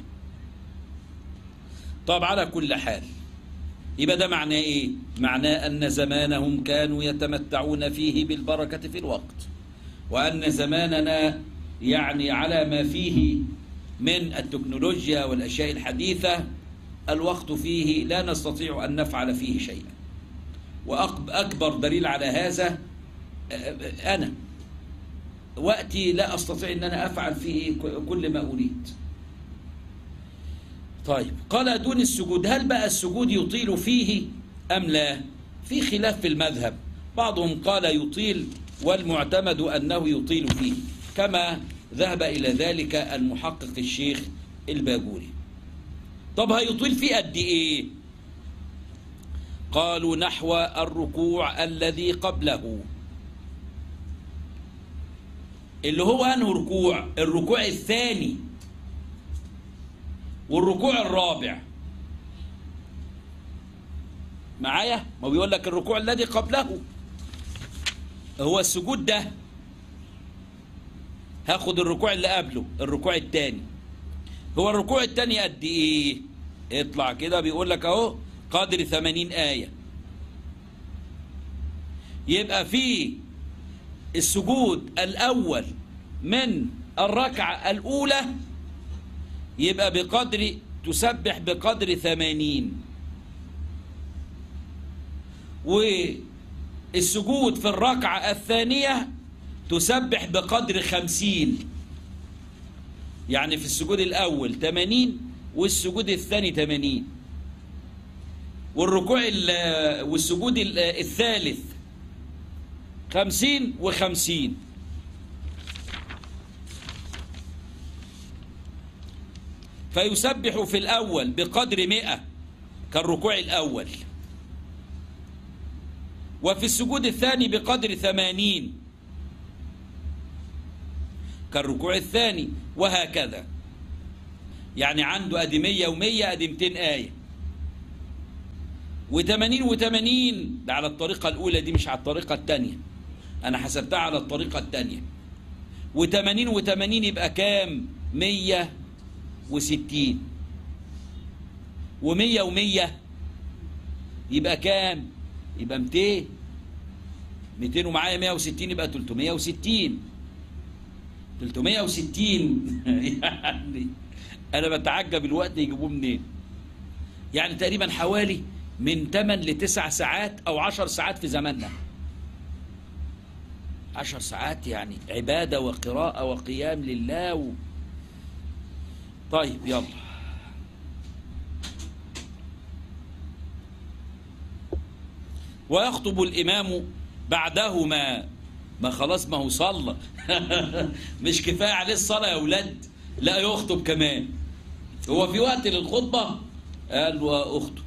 طب على كل حال يبقى ده معناه ايه معناه ان زمانهم كانوا يتمتعون فيه بالبركه في الوقت وان زماننا يعني على ما فيه من التكنولوجيا والاشياء الحديثه الوقت فيه لا نستطيع ان نفعل فيه شيئا وأكبر دليل على هذا أنا وقتي لا أستطيع أن أنا أفعل فيه كل ما أريد طيب قال دون السجود هل بقى السجود يطيل فيه أم لا في خلاف في المذهب بعضهم قال يطيل والمعتمد أنه يطيل فيه كما ذهب إلى ذلك المحقق الشيخ الباجوري طب هيطيل فيه قد إيه قالوا نحو الركوع الذي قبله اللي هو أنه ركوع الركوع الثاني والركوع الرابع معايا ما بيقول لك الركوع الذي قبله هو السجود ده هاخد الركوع اللي قبله الركوع الثاني هو الركوع الثاني قد ايه اطلع كده بيقول لك اهو قدر 80 آية يبقى في السجود الأول من الركعة الأولى يبقى بقدر تسبح بقدر ثمانين والسجود في الركعة الثانية تسبح بقدر خمسين يعني في السجود الأول ثمانين والسجود الثاني ثمانين والركوع والسجود الثالث خمسين وخمسين فيسبح في الأول بقدر مئة كالركوع الأول وفي السجود الثاني بقدر ثمانين كالركوع الثاني وهكذا يعني عنده أدي مية ومية أدي ميتين آية وثمانين وثمانين ده على الطريقة الأولى دي مش على الطريقة الثانية أنا حسبتها على الطريقة الثانية وثمانين وثمانين يبقى كام مية وستين ومية ومية يبقى كام يبقى ميتين ميتين ومعايا مية وستين يبقى تلتمية وستين تلتمية وستين يعني أنا بتعجب الوقت يجيبوه منين يعني تقريبا حوالي من 8 ل 9 ساعات أو 10 ساعات في زماننا عشر ساعات يعني عبادة وقراءة وقيام لله و... طيب يلا ويخطب الإمام بعدهما ما خلاص ما هو صلى مش كفاية عليه الصلاة يا أولاد لا يخطب كمان هو في وقت للخطبة قال واخطب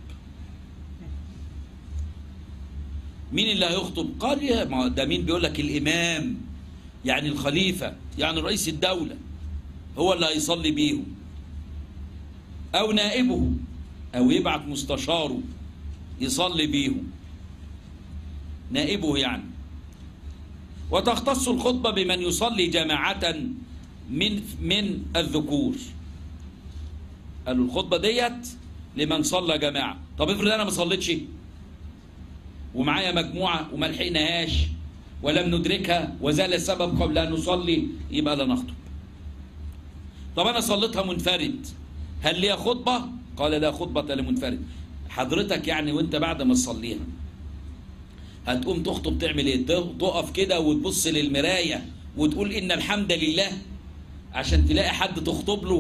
مين اللي هيخطب قال يا ما ده مين بيقول لك الإمام يعني الخليفة يعني رئيس الدولة هو اللي هيصلي بيهم أو نائبه أو يبعت مستشاره يصلي بيهم نائبه يعني وتختص الخطبة بمن يصلي جماعة من من الذكور قالوا الخطبة ديت لمن صلى جماعة طب افرض أنا ما صليتش ومعايا مجموعة وما لحقناهاش ولم ندركها وزال السبب قبل أن نصلي يبقى لا نخطب طب أنا صليتها منفرد هل ليها خطبة؟ قال لا خطبة لمنفرد حضرتك يعني وانت بعد ما تصليها هتقوم تخطب تعمل ايه تقف كده وتبص للمراية وتقول إن الحمد لله عشان تلاقي حد تخطب له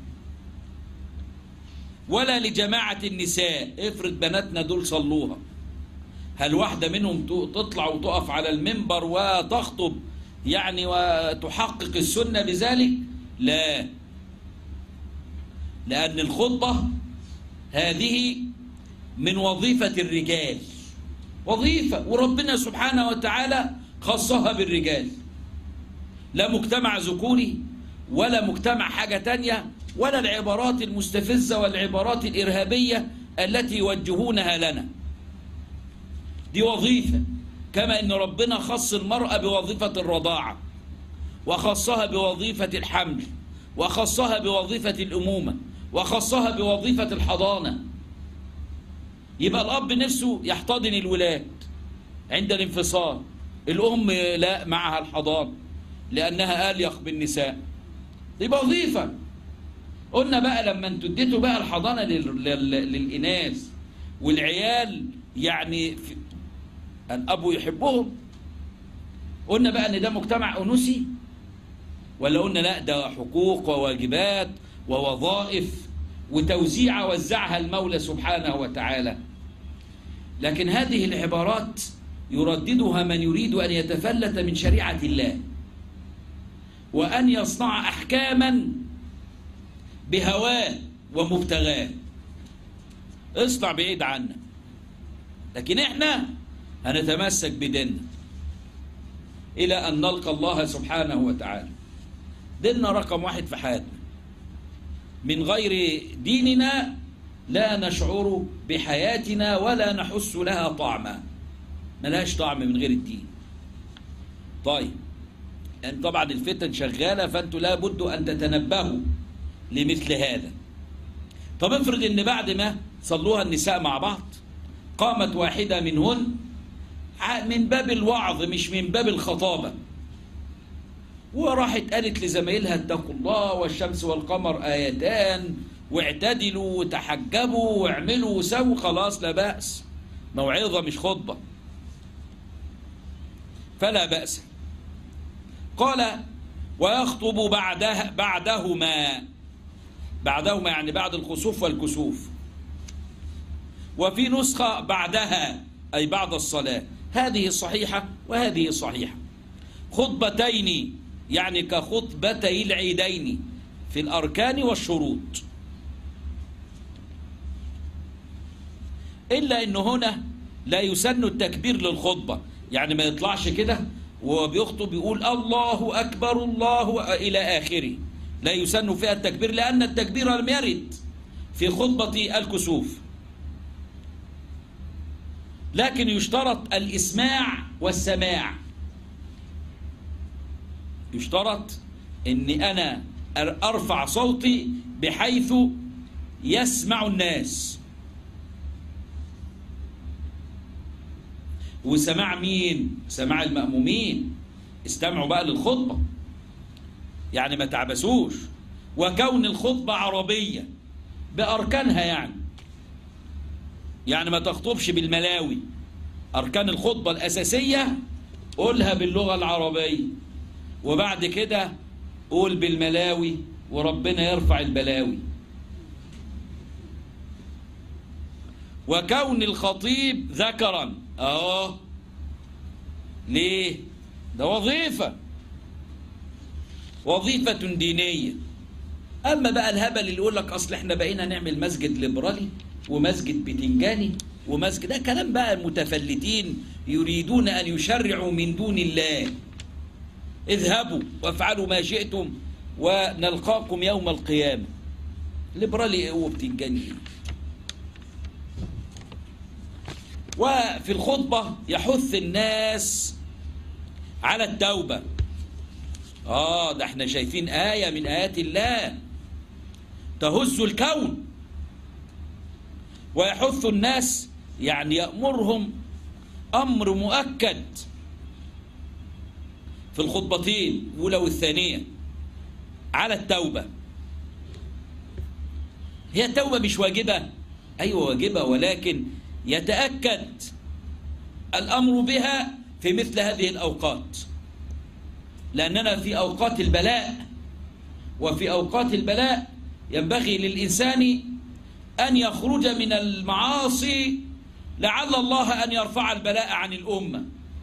ولا لجماعة النساء افرض بناتنا دول صلوها هل واحدة منهم تطلع وتقف على المنبر وتخطب يعني وتحقق السنة بذلك لا لأن الخطبة هذه من وظيفة الرجال وظيفة وربنا سبحانه وتعالى خصها بالرجال لا مجتمع ذكوري ولا مجتمع حاجة تانية ولا العبارات المستفزة والعبارات الإرهابية التي يوجهونها لنا دي وظيفة كما أن ربنا خص المرأة بوظيفة الرضاعة وخصها بوظيفة الحمل وخصها بوظيفة الأمومة وخصها بوظيفة الحضانة يبقى الأب نفسه يحتضن الولاد عند الانفصال الأم لا معها الحضانة لأنها أليق بالنساء دي وظيفة قلنا بقى لما انتوا اديتوا بقى الحضانة لل... لل... للإناث والعيال يعني أن أبو يحبهم قلنا بقى أن ده مجتمع أنوثي ولا قلنا لا ده حقوق وواجبات ووظائف وتوزيع وزعها المولى سبحانه وتعالى لكن هذه العبارات يرددها من يريد أن يتفلت من شريعة الله وأن يصنع أحكاما بهواه ومبتغاه اصنع بعيد عنا لكن احنا هنتمسك بديننا إلى أن نلقى الله سبحانه وتعالى ديننا رقم واحد في حياتنا من غير ديننا لا نشعر بحياتنا ولا نحس لها طعما ملهاش طعم من غير الدين طيب يعني طبعا الفتن شغالة فأنتوا لابد أن تتنبهوا لمثل هذا طب افرض ان بعد ما صلوها النساء مع بعض قامت واحدة منهن من باب الوعظ مش من باب الخطابة وراحت قالت لزمايلها اتقوا الله والشمس والقمر آيتان واعتدلوا وتحجبوا واعملوا وسووا خلاص لا بأس موعظة مش خطبة فلا بأس قال ويخطب بعدها بعدهما بعدهما يعني بعد الخسوف والكسوف وفي نسخة بعدها أي بعد الصلاة هذه صحيحة وهذه صحيحة خطبتين يعني كخطبتي العيدين في الأركان والشروط إلا أنه هنا لا يسن التكبير للخطبة يعني ما يطلعش كده وبيخطب يقول الله أكبر الله إلى آخره لا يسن فيها التكبير لأن التكبير لم يرد في خطبة الكسوف لكن يشترط الإسماع والسماع يشترط أني أنا أرفع صوتي بحيث يسمع الناس وسماع مين سماع المأمومين استمعوا بقى للخطبة يعني ما تعبسوش وكون الخطبة عربية بأركانها يعني يعني ما تخطبش بالملاوي أركان الخطبة الأساسية قولها باللغة العربية وبعد كده قول بالملاوي وربنا يرفع البلاوي وكون الخطيب ذكرا اه ليه ده وظيفة وظيفة دينية أما بقى الهبل اللي يقول لك أصل إحنا بقينا نعمل مسجد ليبرالي ومسجد بتنجاني ومسجد ده كلام بقى المتفلتين يريدون أن يشرعوا من دون الله اذهبوا وافعلوا ما شئتم ونلقاكم يوم القيامة ليبرالي ايه وبتنجاني ايه وفي الخطبة يحث الناس على التوبة آه ده احنا شايفين آية من آيات الله تهز الكون ويحث الناس يعني يأمرهم أمر مؤكد في الخطبتين الأولى والثانية على التوبة هي التوبة مش واجبة أيوة واجبة ولكن يتأكد الأمر بها في مثل هذه الأوقات لأننا في أوقات البلاء وفي أوقات البلاء ينبغي للإنسان أن يخرج من المعاصي لعل الله أن يرفع البلاء عن الأمة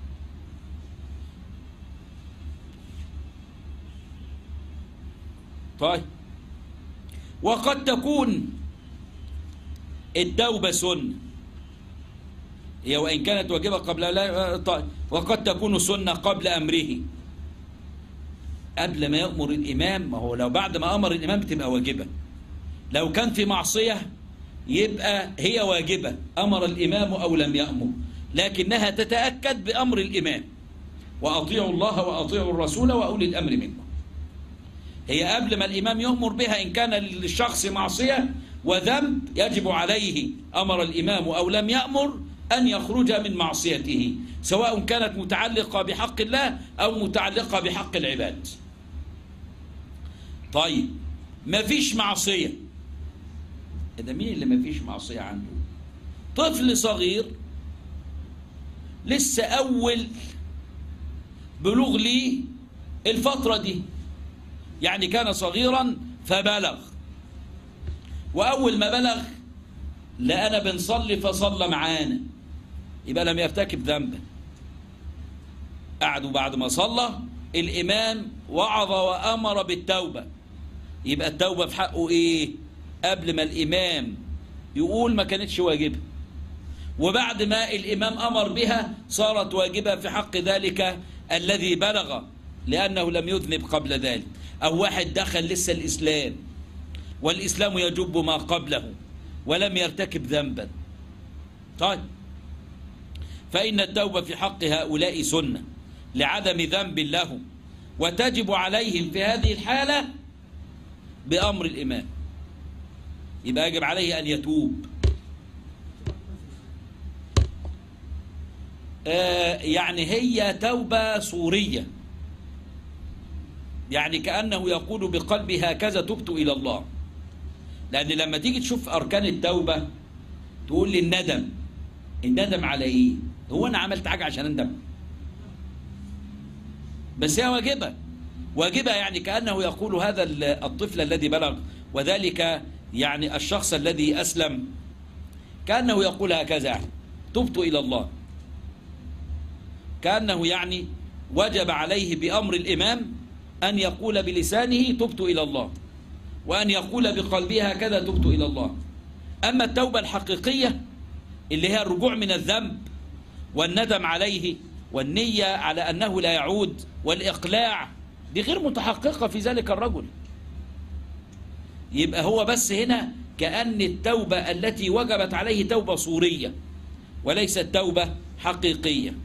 طيب وقد تكون التوبة سنة هي وإن كانت واجبة قبل لا طيب وقد تكون سنة قبل أمره قبل ما يأمر الإمام ما هو لو بعد ما أمر الإمام بتبقى واجبة لو كان في معصية يبقى هي واجبة أمر الإمام أو لم يأمر لكنها تتأكد بأمر الإمام وأطيعوا الله وأطيعوا الرسول وأولي الأمر منكم هي قبل ما الإمام يأمر بها إن كان للشخص معصية وذنب يجب عليه أمر الإمام أو لم يأمر أن يخرج من معصيته سواء كانت متعلقة بحق الله أو متعلقة بحق العباد طيب ما فيش معصية ده مين اللي ما فيش معصية عنده طفل صغير لسه أول بلوغ لي الفترة دي يعني كان صغيرا فبلغ وأول ما بلغ لقانا بنصلي فصلى معانا يبقى لم يرتكب ذنبا قعدوا بعد ما صلى الإمام وعظ وأمر بالتوبة يبقى التوبة في حقه إيه قبل ما الإمام يقول ما كانتش واجبة وبعد ما الإمام أمر بها صارت واجبة في حق ذلك الذي بلغ لأنه لم يذنب قبل ذلك أو واحد دخل لسه الإسلام والإسلام يجب ما قبله ولم يرتكب ذنبا طيب فإن التوبة في حق هؤلاء سنة لعدم ذنب لهم وتجب عليهم في هذه الحالة بأمر الإمام يبقى يجب عليه أن يتوب آه يعني هي توبة صورية يعني كأنه يقول بقلبه هكذا تبت إلى الله لأن لما تيجي تشوف أركان التوبة تقول لي الندم الندم على إيه هو أنا عملت حاجة عشان أندم بس هي واجبة واجبة يعني كأنه يقول هذا الطفل الذي بلغ وذلك يعني الشخص الذي أسلم كأنه يقول هكذا تبت إلى الله كأنه يعني وجب عليه بأمر الإمام أن يقول بلسانه تبت إلى الله وأن يقول بقلبه هكذا تبت إلى الله أما التوبة الحقيقية اللي هي الرجوع من الذنب والندم عليه والنية على أنه لا يعود والإقلاع دي غير متحققة في ذلك الرجل يبقى هو بس هنا كأن التوبة التي وجبت عليه توبة صورية وليست توبة حقيقية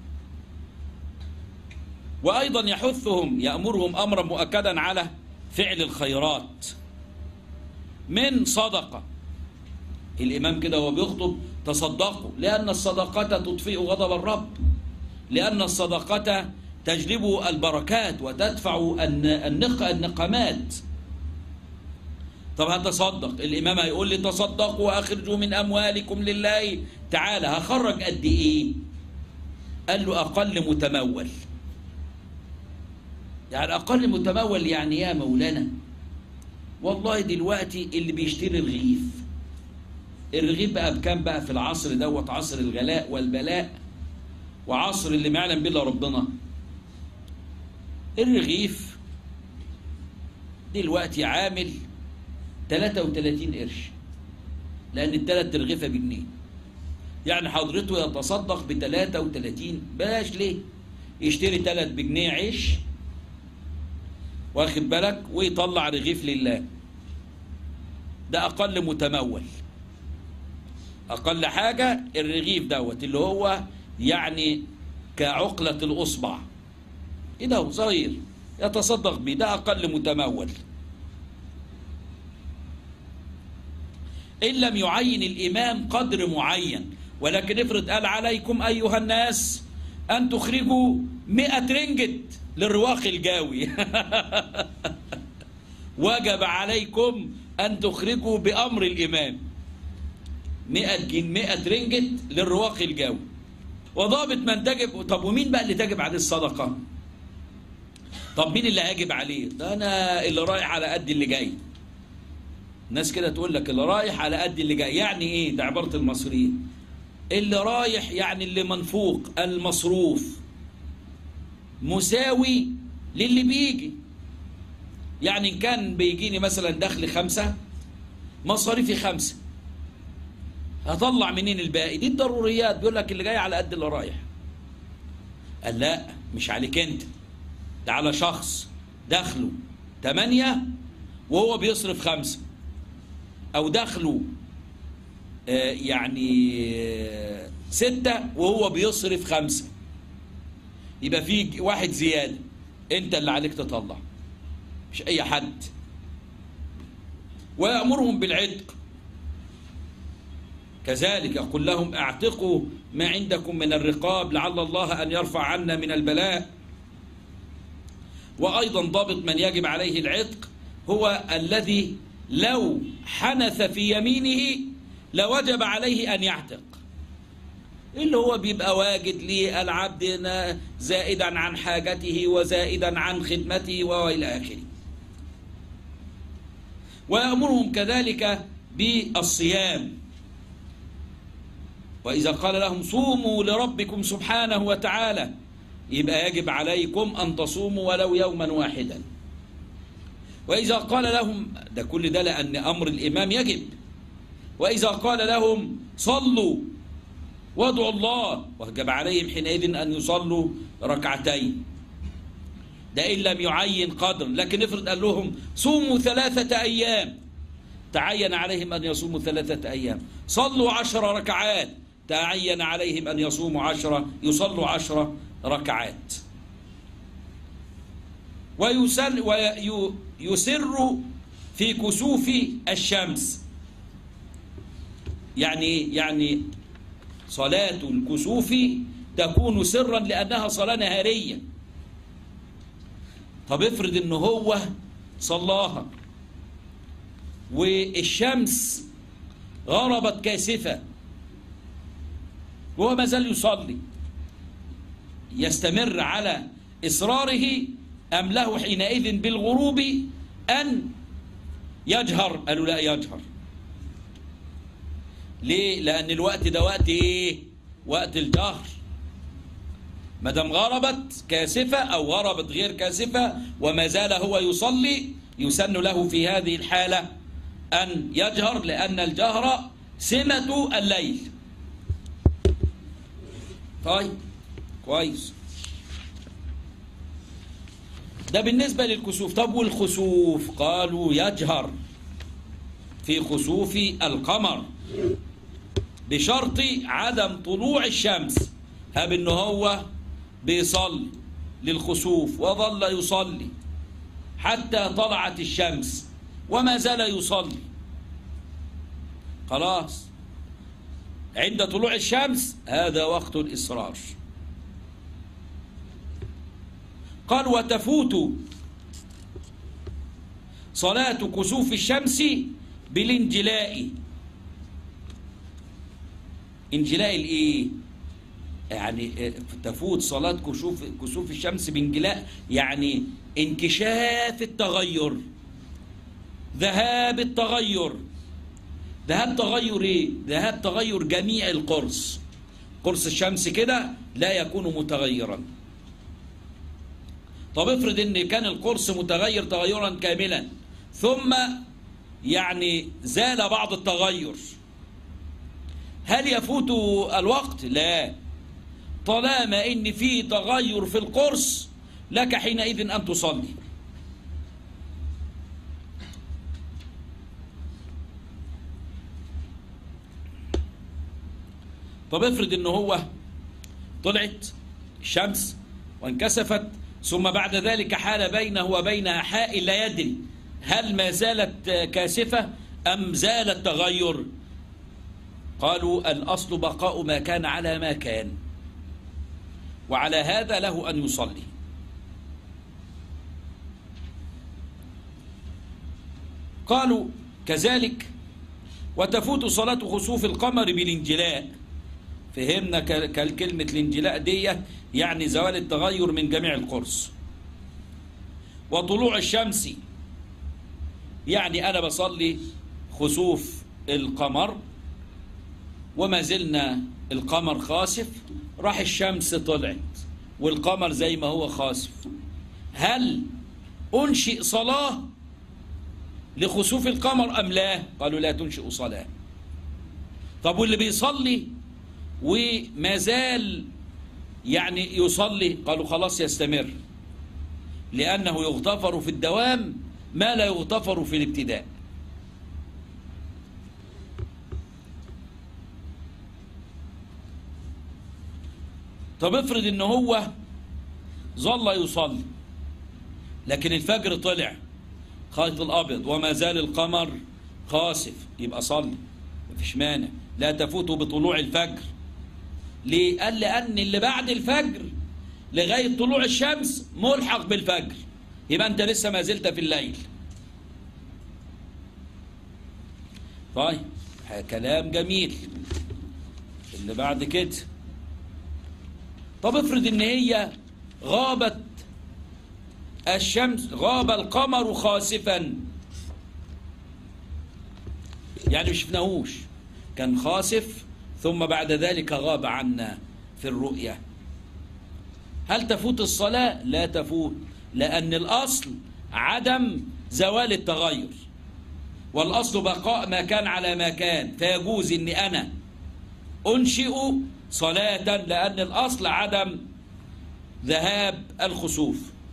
وأيضا يحثهم يأمرهم أمرا مؤكدا على فعل الخيرات من صدقة الإمام كده وهو بيخطب تصدقوا لأن الصدقة تطفئ غضب الرب لأن الصدقة تجلب البركات وتدفع النق النقمات طب هتصدق الإمام هيقول لي تصدقوا وأخرجوا من أموالكم لله تعالى هخرج قد إيه قال له أقل متمول يعني أقل متمول يعني يا مولانا والله دلوقتي اللي بيشتري رغيف الرغيف بقى بكام بقى في العصر دوت عصر الغلاء والبلاء وعصر اللي ما يعلم به ربنا الرغيف دلوقتي عامل 33 قرش لأن التلات رغيفة بجنيه يعني حضرته يتصدق ب 33 بلاش ليه يشتري تلات بجنيه عيش واخد بالك ويطلع رغيف لله ده أقل متمول أقل حاجة الرغيف دوت اللي هو يعني كعقلة الأصبع إيه ده صغير يتصدق بيه ده أقل متمول إن لم يعين الإمام قدر معين ولكن افرض قال عليكم أيها الناس أن تخرجوا مئة رنجت للرواق الجاوي وجب عليكم أن تخرجوا بأمر الإمام مئة جن مئة رنجت للرواق الجاوي وضابط من تجب طب ومين بقى اللي تجب عليه الصدقة طب مين اللي هيجب عليه ده أنا اللي رايح على قد اللي جاي ناس كده تقول لك اللي رايح على قد اللي جاي يعني ايه ده عبارة المصريين اللي رايح يعني اللي منفوق المصروف مساوي للي بيجي يعني إن كان بيجيني مثلا دخل خمسة مصاريفي خمسة هطلع منين الباقي دي الضروريات بيقول لك اللي جاي على قد اللي رايح قال لا مش عليك انت ده على شخص دخله تمانية وهو بيصرف خمسة أو دخله آه يعني آه ستة وهو بيصرف خمسة يبقى في واحد زيادة انت اللي عليك تطلع مش اي حد ويأمرهم بالعتق كذلك يقول لهم اعتقوا ما عندكم من الرقاب لعل الله أن يرفع عنا من البلاء وأيضا ضابط من يجب عليه العتق هو الذي لو حنث في يمينه لوجب عليه أن يعتق اللي هو بيبقى واجد للعبد زائدا عن حاجته وزائدا عن خدمته وإلى آخره ويأمرهم كذلك بالصيام وإذا قال لهم صوموا لربكم سبحانه وتعالى يبقى يجب عليكم أن تصوموا ولو يوما واحدا وإذا قال لهم ده كل ده لأن أمر الإمام يجب وإذا قال لهم صلوا وادعوا الله وجب عليهم حينئذ أن يصلوا ركعتين ده إن لم يعين قدر لكن افرض قال لهم صوموا ثلاثة أيام تعين عليهم أن يصوموا ثلاثة أيام صلوا عشر ركعات تعين عليهم أن يصوموا عشرة يصلوا عشرة ركعات ويسر, ويسر في كسوف الشمس يعني يعني صلاة الكسوف تكون سرا لأنها صلاة نهارية طب افرض ان هو صلاها والشمس غربت كاسفة وهو ما زال يصلي يستمر على إصراره أم له حينئذ بالغروب أن يجهر قالوا لا يجهر ليه لأن الوقت ده وقت إيه وقت الجهر ما دام غربت كاسفة أو غربت غير كاسفة وما زال هو يصلي يسن له في هذه الحالة أن يجهر لأن الجهر سمة الليل طيب كويس ده بالنسبة للكسوف طب والخسوف قالوا يجهر في خسوف القمر بشرط عدم طلوع الشمس هب ان هو بيصلي للخسوف وظل يصلي حتى طلعت الشمس وما زال يصلي خلاص عند طلوع الشمس هذا وقت الإصرار قال وتفوت صلاة كسوف الشمس بالانجلاء انجلاء الايه يعني تفوت صلاة كسوف كسوف الشمس بانجلاء يعني انكشاف التغير ذهاب التغير ذهاب تغير ايه ذهاب تغير جميع القرص قرص الشمس كده لا يكون متغيرا طب افرض ان كان القرص متغير تغيرا كاملا ثم يعني زال بعض التغير هل يفوت الوقت لا طالما ان في تغير في القرص لك حينئذ ان تصلي طب افرض ان هو طلعت الشمس وانكسفت ثم بعد ذلك حال بينه وبينها حائل لا يدري هل ما زالت كاسفة أم زال التغير قالوا الأصل بقاء ما كان على ما كان وعلى هذا له أن يصلي قالوا كذلك وتفوت صلاة خسوف القمر بالانجلاء فهمنا كلمة الانجلاء دي يعني زوال التغير من جميع القرص وطلوع الشمس يعني أنا بصلي خسوف القمر وما زلنا القمر خاسف راح الشمس طلعت والقمر زي ما هو خاسف هل أنشئ صلاة لخسوف القمر أم لا قالوا لا تنشئ صلاة طب واللي بيصلي وما زال يعني يصلي قالوا خلاص يستمر لأنه يغتفر في الدوام ما لا يغتفر في الابتداء طب افرض ان هو ظل يصلي لكن الفجر طلع خيط الابيض وما زال القمر خاسف يبقى صلي مفيش مانع لا تفوته بطلوع الفجر ليه قال لان اللي بعد الفجر لغايه طلوع الشمس ملحق بالفجر يبقى انت لسه ما زلت في الليل طيب كلام جميل اللي بعد كده طب افرض ان هي غابت الشمس غاب القمر خاسفا يعني مش شفناهوش كان خاسف ثم بعد ذلك غاب عنا في الرؤية هل تفوت الصلاة؟ لا تفوت لأن الأصل عدم زوال التغير والأصل بقاء ما كان على ما كان فيجوز أني أنا أنشئ صلاة لأن الأصل عدم ذهاب الخسوف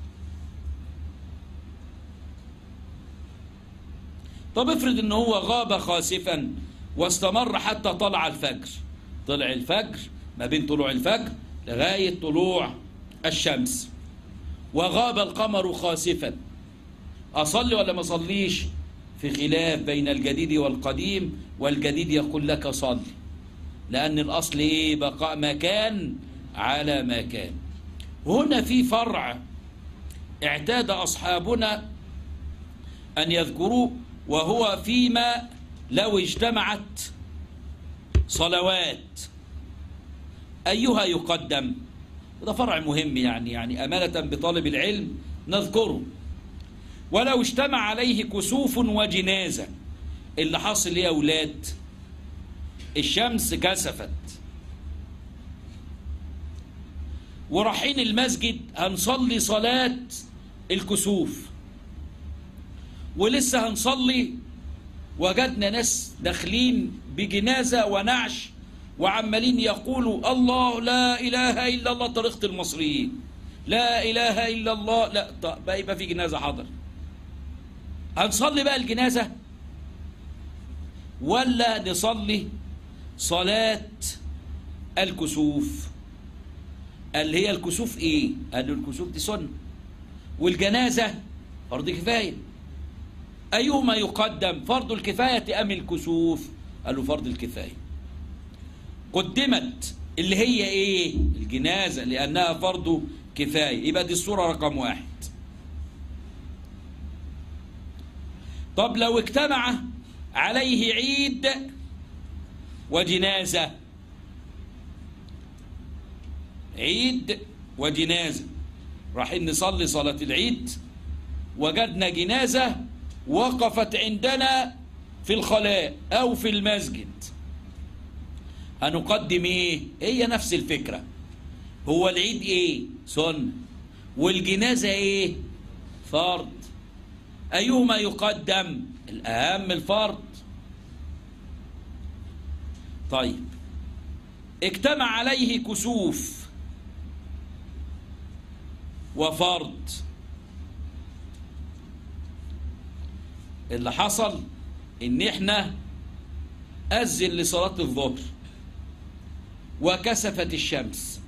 طب افرض ان هو غاب خاسفا واستمر حتى طلع الفجر طلع الفجر ما بين طلوع الفجر لغاية طلوع الشمس وغاب القمر خاسفا أصلي ولا ما أصليش في خلاف بين الجديد والقديم والجديد يقول لك صلي لأن الأصل إيه بقاء مكان على ما كان هنا في فرع اعتاد أصحابنا أن يذكروه وهو فيما لو اجتمعت صلوات أيها يقدم ده فرع مهم يعني يعني أمانة بطالب العلم نذكره ولو اجتمع عليه كسوف وجنازة اللي حصل ايه يا أولاد الشمس كسفت ورايحين المسجد هنصلي صلاة الكسوف ولسه هنصلي وجدنا ناس داخلين بجنازة ونعش وعمالين يقولوا الله لا إله إلا الله طريقة المصريين لا إله إلا الله لا طب بقى يبقى في جنازة حاضر هنصلي بقى الجنازة ولا نصلي صلاة الكسوف اللي هي الكسوف ايه قالوا الكسوف دي سنة والجنازة فرض كفاية أيهما يقدم فرض الكفاية أم الكسوف قالوا فرض الكفاية قدمت اللي هي ايه الجنازة لأنها فرض كفاية يبقى دي الصورة رقم واحد طب لو اجتمع عليه عيد وجنازة عيد وجنازة رايحين نصلي صلاة العيد وجدنا جنازة وقفت عندنا في الخلاء أو في المسجد هنقدم إيه؟ هي نفس الفكرة هو العيد إيه؟ سنة والجنازة إيه؟ فرض أيهما يقدم؟ الأهم الفرض طيب اجتمع عليه كسوف وفرض اللي حصل ان احنا أذن لصلاة الظهر وكسفت الشمس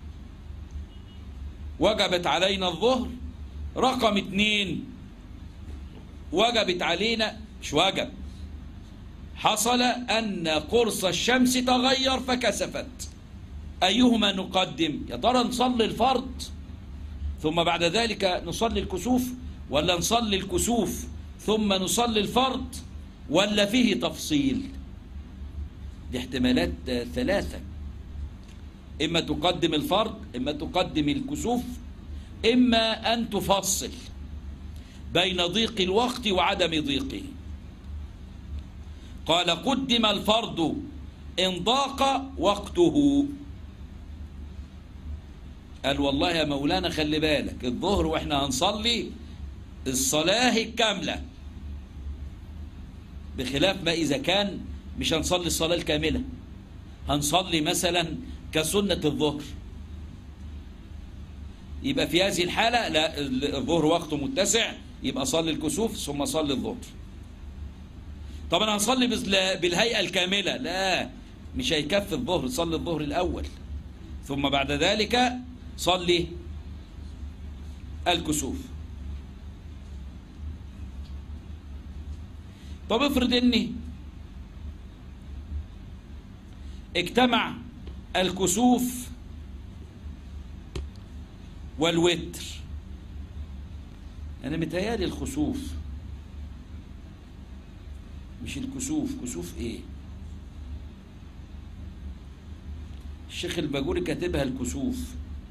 وجبت علينا الظهر رقم اتنين وجبت علينا مش وجب حصل أن قرص الشمس تغير فكسفت أيهما نقدم يا ترى نصلي الفرض ثم بعد ذلك نصلي الكسوف ولا نصلي الكسوف ثم نصلي الفرض ولا فيه تفصيل دي احتمالات ثلاثة إما تقدم الفرض إما تقدم الكسوف إما أن تفصل بين ضيق الوقت وعدم ضيقه قال قدم الفرض إن ضاق وقته قال والله يا مولانا خلي بالك الظهر واحنا هنصلي الصلاة الكاملة بخلاف ما إذا كان مش هنصلي الصلاة الكاملة هنصلي مثلا كسنة الظهر يبقى في هذه الحالة لا الظهر وقته متسع يبقى صلي الكسوف ثم صلي الظهر طب انا هنصلي بالهيئة الكاملة لا مش هيكفي الظهر صلي الظهر الأول ثم بعد ذلك صلي الكسوف طب افرض اني اجتمع الكسوف والوتر انا متهيالي الخسوف مش الكسوف كسوف ايه الشيخ الباجوري كاتبها الكسوف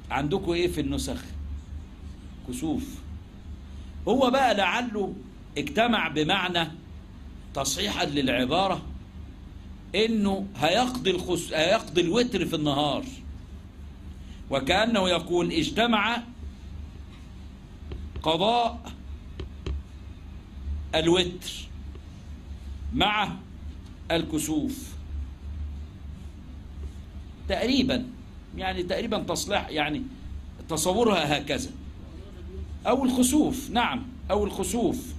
عندكم ايه في النسخ كسوف هو بقى لعله اجتمع بمعنى تصحيحا للعبارة انه هيقضي الخس... هيقضي الوتر في النهار وكأنه يقول اجتمع قضاء الوتر مع الكسوف تقريبا يعني تقريبا تصليح يعني تصورها هكذا أو الخسوف نعم أو الخسوف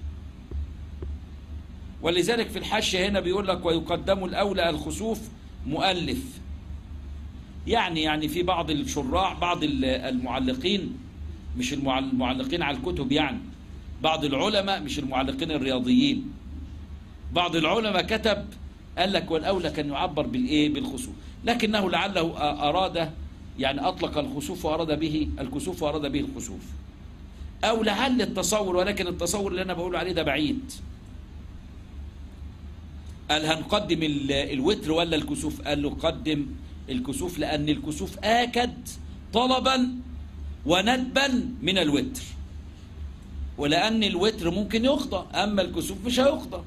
ولذلك في الحاشية هنا بيقول لك ويقدم الأولى الخسوف مؤلف يعني يعني في بعض الشراع بعض المعلقين مش المعلقين على الكتب يعني بعض العلماء مش المعلقين الرياضيين بعض العلماء كتب قال لك والأولى كان يعبر بالإيه بالخسوف لكنه لعله أراد يعني أطلق الخسوف وأراد به الكسوف وأراد به الخسوف أو لعل التصور ولكن التصور اللي أنا بقوله عليه ده بعيد قال هنقدم الوتر ولا الكسوف قال له قدم الكسوف لأن الكسوف آكد طلبا وندبا من الوتر ولأن الوتر ممكن يقضى أما الكسوف مش هيقضى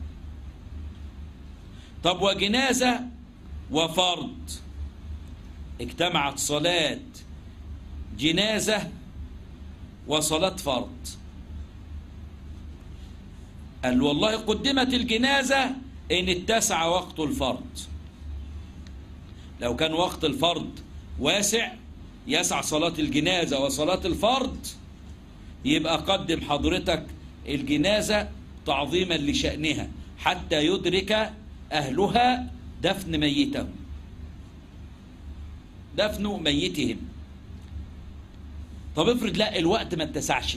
طب وجنازة وفرض اجتمعت صلاة جنازة وصلاة فرض قال والله قدمت الجنازة إن اتسع وقت الفرض لو كان وقت الفرض واسع يسع صلاة الجنازة وصلاة الفرض يبقى قدم حضرتك الجنازة تعظيما لشأنها حتى يدرك أهلها دفن ميتهم دفن ميتهم طب افرض لا الوقت ما اتسعش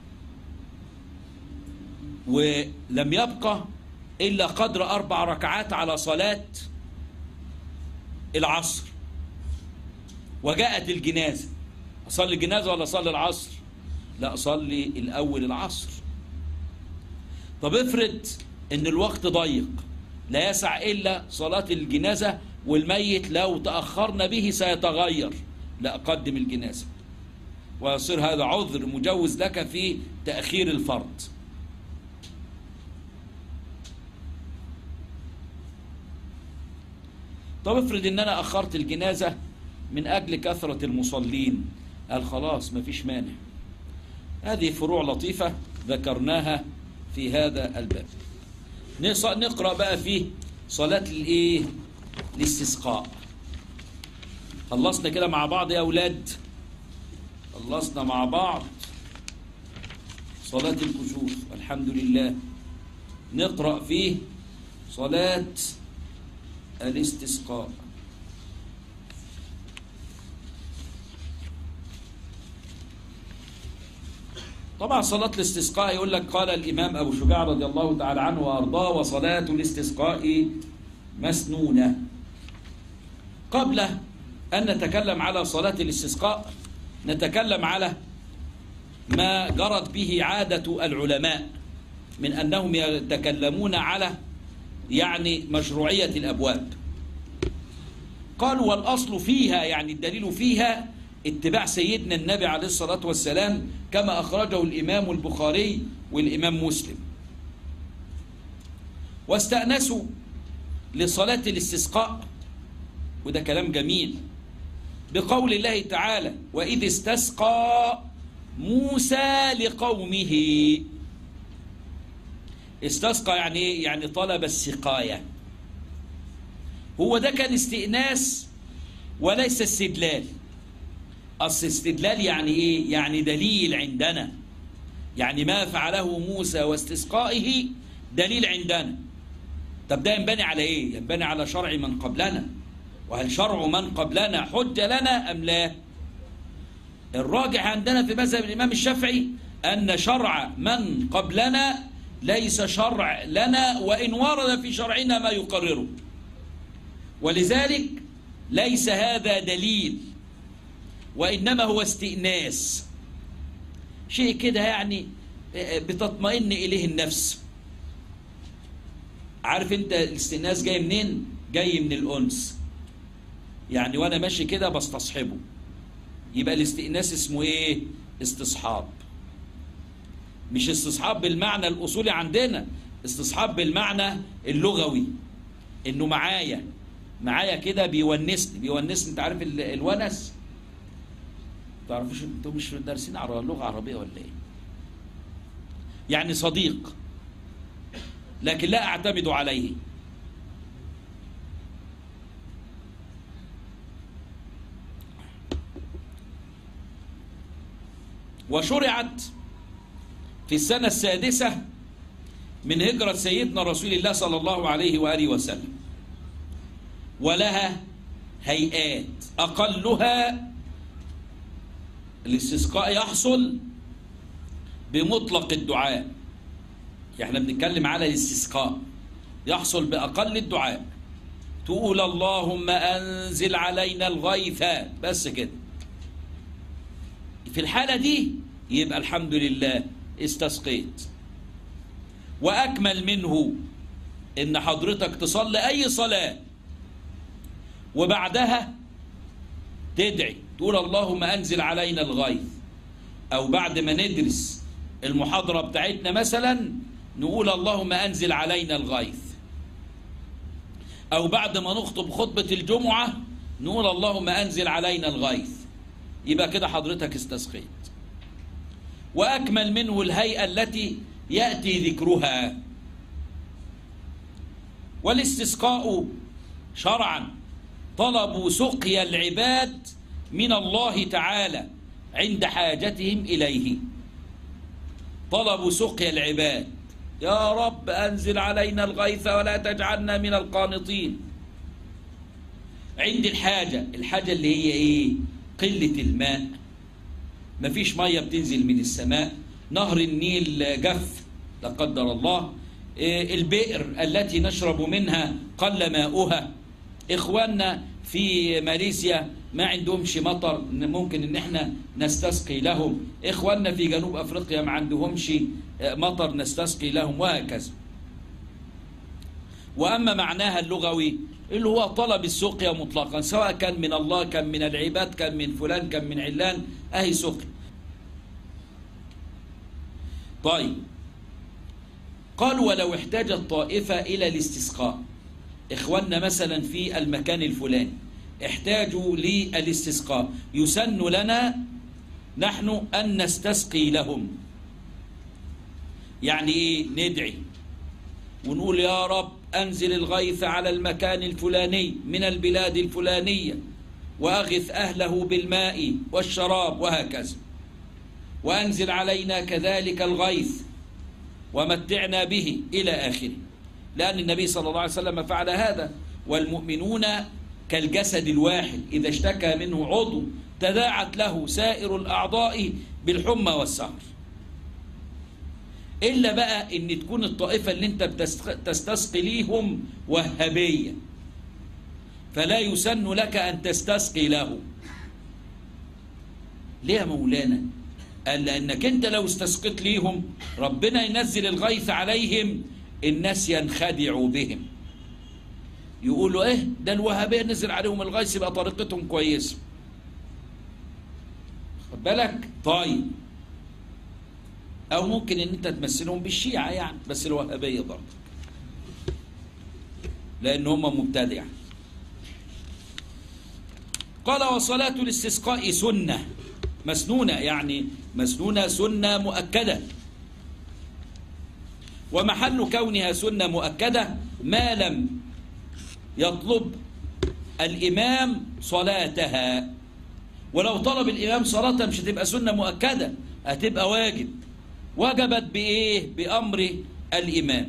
ولم يبقى إلا قدر أربع ركعات على صلاة العصر وجاءت الجنازة أصلي الجنازة ولا أصلي العصر لا أصلي الأول العصر طب افرض ان الوقت ضيق لا يسع إلا صلاة الجنازة والميت لو تأخرنا به سيتغير لا أقدم الجنازة ويصير هذا عذر مجوز لك في تأخير الفرض طب افرض ان انا اخرت الجنازة من اجل كثرة المصلين قال خلاص مفيش مانع هذه فروع لطيفة ذكرناها في هذا الباب نقرأ بقى فيه صلاة الايه الاستسقاء خلصنا كده مع بعض يا أولاد خلصنا مع بعض صلاة الكسوف الحمد لله نقرأ فيه صلاة الاستسقاء طبعا صلاة الاستسقاء يقول لك قال الإمام أبو شجاع رضي الله تعالى عنه وأرضاه وصلاة الاستسقاء مسنونة قبل أن نتكلم على صلاة الاستسقاء نتكلم على ما جرت به عادة العلماء من أنهم يتكلمون على يعني مشروعية الأبواب قالوا والأصل فيها يعني الدليل فيها اتباع سيدنا النبي عليه الصلاة والسلام كما أخرجه الإمام البخاري والإمام مسلم واستأنسوا لصلاة الاستسقاء وده كلام جميل بقول الله تعالى وإذ استسقى موسى لقومه استسقى يعني ايه يعني طلب السقاية هو ده كان استئناس وليس استدلال أصل استدلال يعني إيه؟ يعني دليل عندنا يعني ما فعله موسى واستسقائه دليل عندنا طب ده ينبني على إيه؟ ينبني على شرع من قبلنا وهل شرع من قبلنا حجة لنا أم لا؟ الراجح عندنا في مذهب الإمام الشافعي أن شرع من قبلنا ليس شرع لنا وإن ورد في شرعنا ما يقرره ولذلك ليس هذا دليل وإنما هو استئناس شيء كده يعني بتطمئن إليه النفس عارف انت الاستئناس جاي منين جاي من الأنس يعني وانا ماشي كده بستصحبه يبقى الاستئناس اسمه ايه استصحاب مش استصحاب بالمعنى الاصولي عندنا استصحاب بالمعنى اللغوي انه معايا معايا كده بيونسني بيونسني انت عارف ال- الونس تعرفوش انتوا مش دارسين على لغه عربيه ولا ايه يعني صديق لكن لا اعتمد عليه وشرعت في السنة السادسة من هجرة سيدنا رسول الله صلى الله عليه وآله وسلم ولها هيئات أقلها الاستسقاء يحصل بمطلق الدعاء احنا بنتكلم على الاستسقاء يحصل بأقل الدعاء تقول اللهم أنزل علينا الغيث بس كده في الحالة دي يبقى الحمد لله استسقيت وأكمل منه إن حضرتك تصلي أي صلاة وبعدها تدعي تقول اللهم أنزل علينا الغيث أو بعد ما ندرس المحاضرة بتاعتنا مثلا نقول اللهم أنزل علينا الغيث أو بعد ما نخطب خطبة الجمعة نقول اللهم أنزل علينا الغيث يبقى كده حضرتك استسقيت وأكمل منه الهيئة التي يأتي ذكرها والاستسقاء شرعا طلب سقيا العباد من الله تعالى عند حاجتهم إليه طلب سقيا العباد يا رب أنزل علينا الغيث ولا تجعلنا من القانطين عند الحاجة الحاجة اللي هي إيه قلة الماء مفيش مية بتنزل من السماء نهر النيل جف لا قدر الله إيه البئر التي نشرب منها قل ماؤها إخواننا في ماليزيا ما عندهمش مطر ممكن ان احنا نستسقي لهم اخواننا في جنوب افريقيا ما عندهمش مطر نستسقي لهم وهكذا واما معناها اللغوي اللي هو طلب السقيا مطلقا سواء كان من الله كان من العباد كان من فلان كان من علان اهي سقي طيب قال ولو احتاجت طائفة إلى الاستسقاء إخواننا مثلا في المكان الفلاني احتاجوا للاستسقاء يسن لنا نحن أن نستسقي لهم يعني إيه ندعي ونقول يا رب أنزل الغيث على المكان الفلاني من البلاد الفلانية وأغث أهله بالماء والشراب وهكذا وأنزل علينا كذلك الغيث ومتعنا به إلى آخره لأن النبي صلى الله عليه وسلم فعل هذا والمؤمنون كالجسد الواحد إذا اشتكى منه عضو تداعت له سائر الأعضاء بالحمى والسهر إلا بقى إن تكون الطائفة اللي أنت بتستسقي ليهم وهابية فلا يسن لك أن تستسقي له ليه يا مولانا قال لأنك أنت لو استسقيت ليهم ربنا ينزل الغيث عليهم الناس ينخدعوا بهم يقولوا ايه ده الوهابيه نزل عليهم الغيث يبقى طريقتهم كويسه خد بالك طيب او ممكن ان انت تمثلهم بالشيعه يعني بس الوهابيه برضه لان هم مبتدعه قال وصلاه الاستسقاء سنه مسنونه يعني مسنونه سنه مؤكده ومحل كونها سنه مؤكده ما لم يطلب الإمام صلاتها ولو طلب الإمام صلاتها مش هتبقى سنة مؤكدة هتبقى واجب وجبت بإيه بأمر الإمام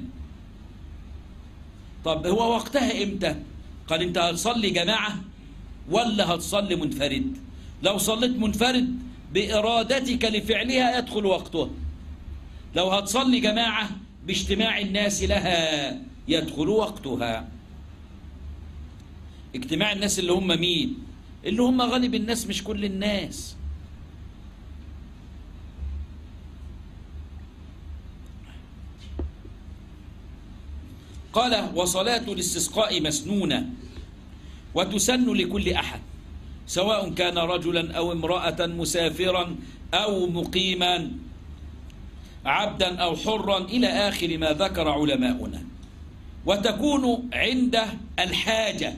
طب هو وقتها إمتى قال أنت هتصلي جماعة ولا هتصلي منفرد لو صليت منفرد بإرادتك لفعلها يدخل وقتها لو هتصلي جماعة باجتماع الناس لها يدخل وقتها اجتماع الناس اللي هم مين اللي هم غالب الناس مش كل الناس قال وصلاة الاستسقاء مسنونة وتسن لكل أحد سواء كان رجلا أو امرأة مسافرا أو مقيما عبدا أو حرا إلى آخر ما ذكر علماؤنا وتكون عند الحاجة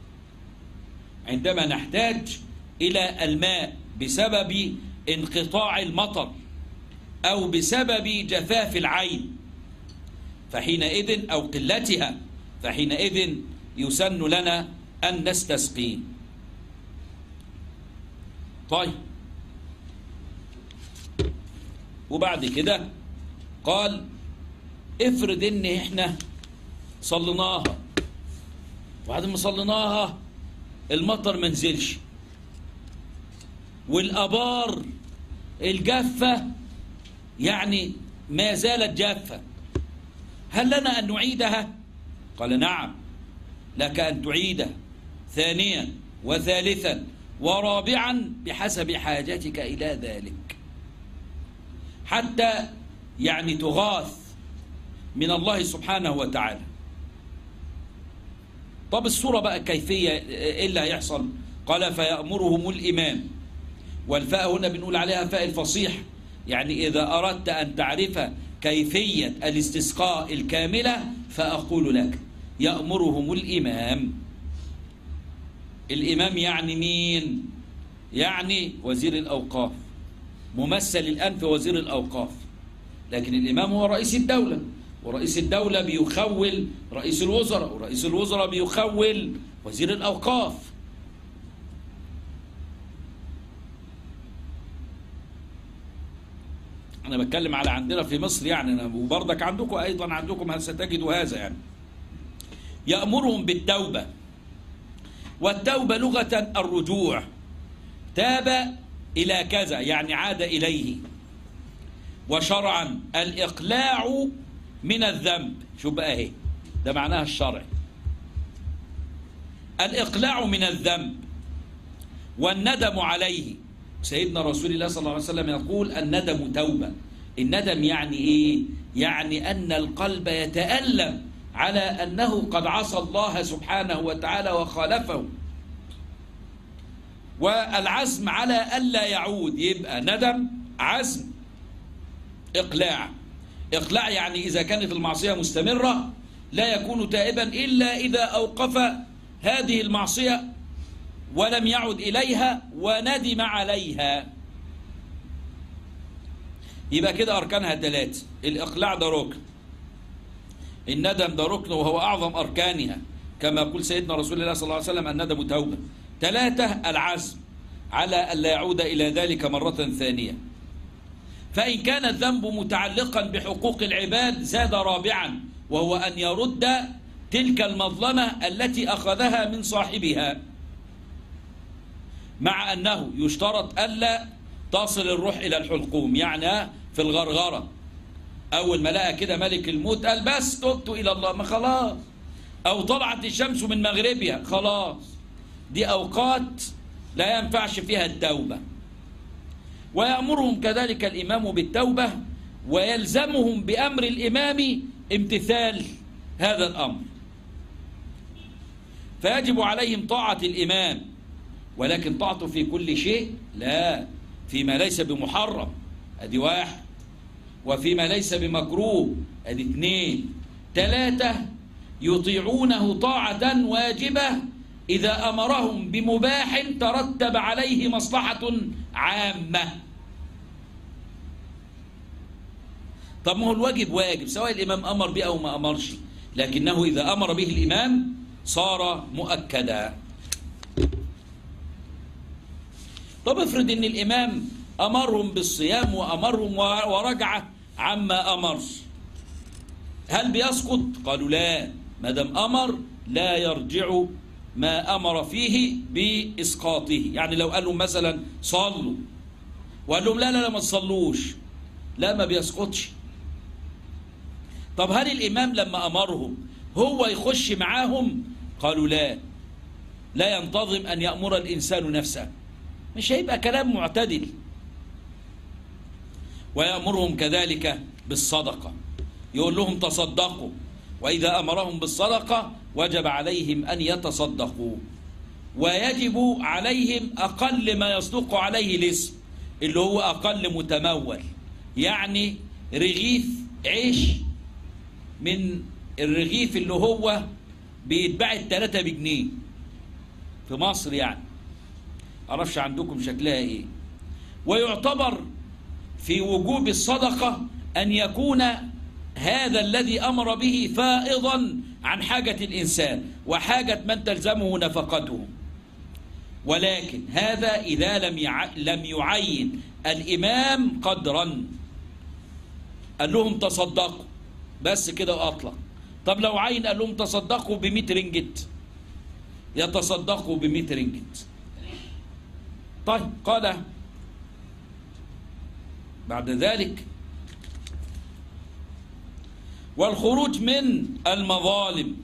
عندما نحتاج إلى الماء بسبب انقطاع المطر أو بسبب جفاف العين فحينئذ أو قلتها فحينئذ يسن لنا أن نستسقي طيب وبعد كده قال افرض ان احنا صليناها وبعد ما صليناها المطر ما نزلش والابار الجافه يعني ما زالت جافه هل لنا ان نعيدها قال نعم لك ان تعيدها ثانيا وثالثا ورابعا بحسب حاجتك الى ذلك حتى يعني تغاث من الله سبحانه وتعالى طب الصورة بقى كيفية إيه اللي هيحصل قال فيأمرهم الإمام والفاء هنا بنقول عليها فاء الفصيح يعني إذا أردت أن تعرف كيفية الاستسقاء الكاملة فأقول لك يأمرهم الإمام الإمام يعني مين يعني وزير الأوقاف ممثل الآن في وزير الأوقاف لكن الإمام هو رئيس الدولة ورئيس الدولة بيخول رئيس الوزراء ورئيس الوزراء بيخول وزير الأوقاف أنا بتكلم على عندنا في مصر يعني أنا وبرضك عندكم أيضا عندكم ستجدوا هذا يعني يأمرهم بالتوبة والتوبة لغة الرجوع تاب إلى كذا يعني عاد إليه وشرعا الإقلاع من الذنب شو بقى اهي ده معناها الشرعي الإقلاع من الذنب والندم عليه سيدنا رسول الله صلى الله عليه وسلم يقول الندم توبة الندم يعني إيه؟ يعني أن القلب يتألم على أنه قد عصى الله سبحانه وتعالى وخالفه والعزم على ألا يعود يبقى ندم عزم إقلاع إقلاع يعني إذا كانت المعصية مستمرة لا يكون تائبا إلا إذا أوقف هذه المعصية ولم يعد إليها وندم عليها يبقى كده أركانها ثلاثة الإقلاع ده ركن الندم ده ركن وهو أعظم أركانها كما يقول سيدنا رسول الله صلى الله عليه وسلم الندم توبة ثلاثة العزم على أن لا يعود إلى ذلك مرة ثانية فإن كان الذنب متعلقا بحقوق العباد زاد رابعا وهو أن يرد تلك المظلمة التي أخذها من صاحبها مع أنه يشترط ألا تصل الروح إلى الحلقوم يعني في الغرغرة أول ما لقى كده ملك الموت قال بس تبت إلى الله ما خلاص أو طلعت الشمس من مغربها خلاص دي أوقات لا ينفعش فيها التوبة ويأمرهم كذلك الإمام بالتوبة ويلزمهم بأمر الإمام امتثال هذا الأمر فيجب عليهم طاعة الإمام ولكن طاعته في كل شيء لا فيما ليس بمحرم ادي واحد وفيما ليس بمكروه ادي اثنين ثلاثة يطيعونه طاعة واجبة إذا أمرهم بمباح ترتب عليه مصلحة عامة طب ما هو الواجب واجب سواء الإمام أمر به أو ما أمرش لكنه إذا أمر به الإمام صار مؤكدا طب افرض ان الامام امرهم بالصيام وامرهم ورجع عما امر هل بيسقط قالوا لا ما دام امر لا يرجع ما امر فيه باسقاطه يعني لو قال لهم مثلا صلوا وقال لهم لا لا لا ما تصلوش لا ما بيسقطش طب هل الامام لما امرهم هو يخش معاهم قالوا لا لا ينتظم ان يامر الانسان نفسه مش هيبقى كلام معتدل ويأمرهم كذلك بالصدقة يقول لهم تصدقوا وإذا أمرهم بالصدقة وجب عليهم أن يتصدقوا ويجب عليهم أقل ما يصدق عليه الاسم اللي هو أقل متمول يعني رغيف عيش من الرغيف اللي هو بيتباع التلاتة بجنيه في مصر يعني معرفش عندكم شكلها ايه ويعتبر في وجوب الصدقة أن يكون هذا الذي أمر به فائضا عن حاجة الإنسان وحاجة من تلزمه نفقته ولكن هذا إذا لم لم يعين الإمام قدرا قال لهم تصدقوا بس كده وأطلق طب لو عين قال لهم تصدقوا ب 100 رنجت يتصدقوا ب 100 رنجت طيب قال بعد ذلك والخروج من المظالم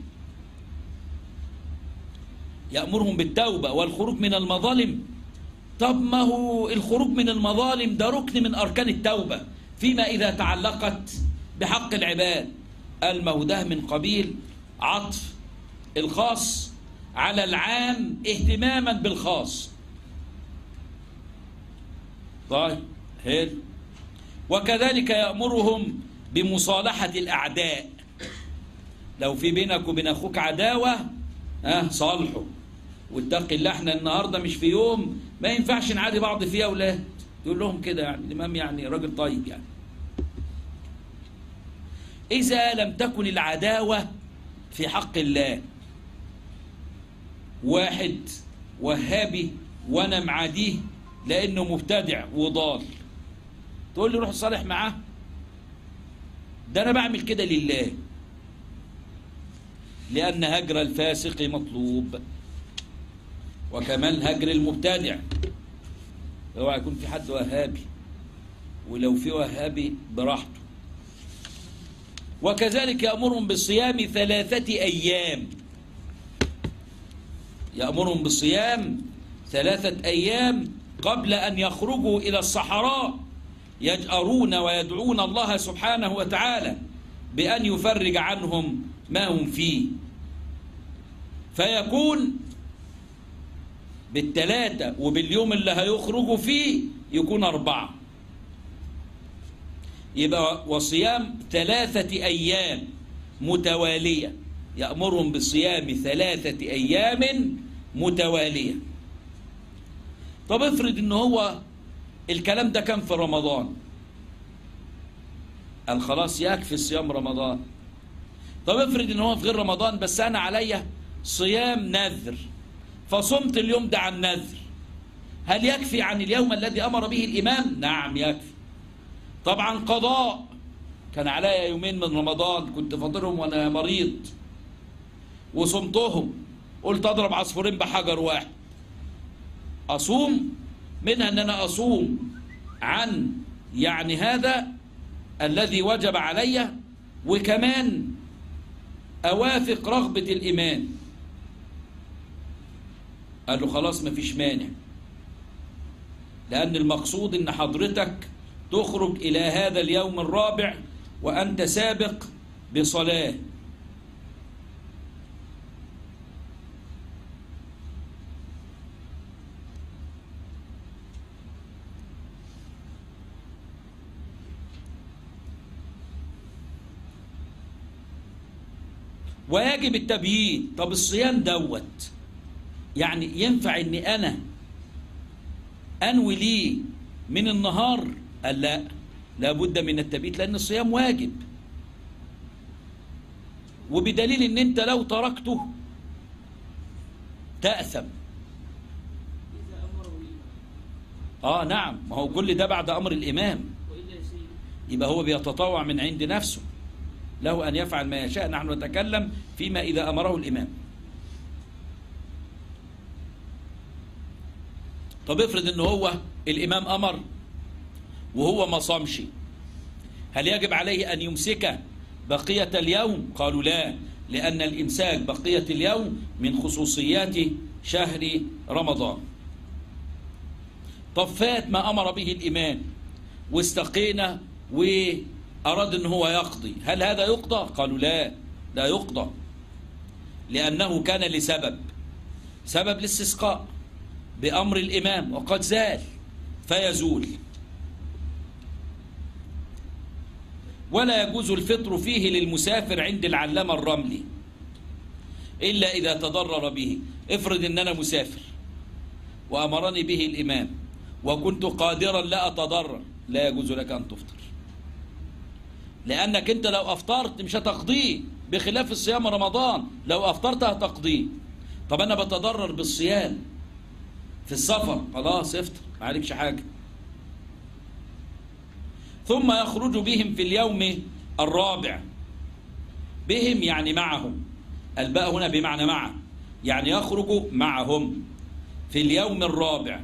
يأمرهم بالتوبة والخروج من المظالم طب ما هو الخروج من المظالم ده ركن من أركان التوبة فيما إذا تعلقت بحق العباد الموده من قبيل عطف الخاص على العام اهتماما بالخاص طيب حلو وكذلك يأمرهم بمصالحة الأعداء لو في بينك وبين أخوك عداوة اه صالحه واتقي الله احنا النهاردة مش في يوم ما ينفعش نعادي بعض فيه أولاد يقول لهم كده يعني الإمام يعني راجل طيب يعني إذا لم تكن العداوة في حق الله واحد وهابي وأنا معاديه لأنه مبتدع وضال تقول لي روح صالح معاه ده أنا بعمل كده لله لأن هجر الفاسق مطلوب وكمان هجر المبتدع اوعى يكون في حد وهابي ولو في وهابي براحته وكذلك يأمرهم بالصيام ثلاثة أيام يأمرهم بالصيام ثلاثة أيام قبل أن يخرجوا إلى الصحراء يجأرون ويدعون الله سبحانه وتعالى بأن يفرج عنهم ما هم فيه فيكون بالتلاتة وباليوم اللي هيخرجوا فيه يكون أربعة يبقى وصيام ثلاثة أيام متوالية يأمرهم بالصيام ثلاثة أيام متوالية طب افرض ان هو الكلام ده كان في رمضان قال خلاص يكفي صيام رمضان طب افرض ان هو في غير رمضان بس انا عليا صيام نذر فصمت اليوم ده عن نذر هل يكفي عن اليوم الذي امر به الامام نعم يكفي طبعا قضاء كان عليا يومين من رمضان كنت فاطرهم وانا مريض وصمتهم قلت اضرب عصفورين بحجر واحد اصوم منها ان انا اصوم عن يعني هذا الذي وجب علي وكمان اوافق رغبة الامام قال له خلاص مفيش مانع لان المقصود ان حضرتك تخرج إلى هذا اليوم الرابع وأنت سابق بصلاة ويجب التبيين طب الصيام دوت يعني ينفع اني انا انوي لي من النهار قال لا لابد من التبيت لأن الصيام واجب وبدليل ان انت لو تركته تأثم اه نعم ما هو كل ده بعد امر الامام يبقى هو بيتطوع من عند نفسه له ان يفعل ما يشاء نحن نتكلم فيما اذا امره الامام طب افرض ان هو الامام امر وهو ما صامش هل يجب عليه أن يمسك بقية اليوم قالوا لا لأن الإمساك بقية اليوم من خصوصيات شهر رمضان طب فات ما أمر به الإمام واستقينا وأراد أن هو يقضي هل هذا يقضى؟ قالوا لا لا يقضى لأنه كان لسبب سبب الاستسقاء بأمر الإمام وقد زال فيزول ولا يجوز الفطر فيه للمسافر عند العلامة الرملي إلا إذا تضرر به افرض أن أنا مسافر وأمرني به الإمام وكنت قادرا لا أتضرر لا يجوز لك أن تفطر لأنك أنت لو أفطرت مش هتقضيه بخلاف الصيام رمضان لو أفطرت هتقضيه طب أنا بتضرر بالصيام في السفر خلاص افطر ما عليكش حاجة ثم يخرج بهم في اليوم الرابع بهم يعني معهم الباء هنا بمعنى مع يعني يخرج معهم في اليوم الرابع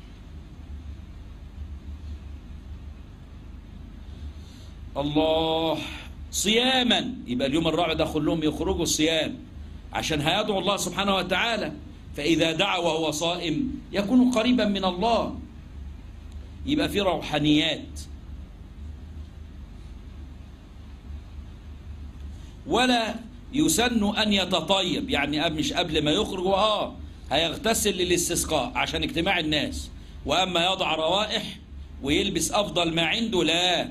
الله صياما يبقى اليوم الرابع ده كلهم يخرجوا الصيام عشان هيدعو الله سبحانه وتعالى فإذا دعا وهو صائم يكون قريبا من الله يبقى في روحانيات ولا يسن أن يتطيب يعني مش قبل ما يخرج آه هيغتسل للاستسقاء عشان اجتماع الناس وأما يضع روائح ويلبس أفضل ما عنده لا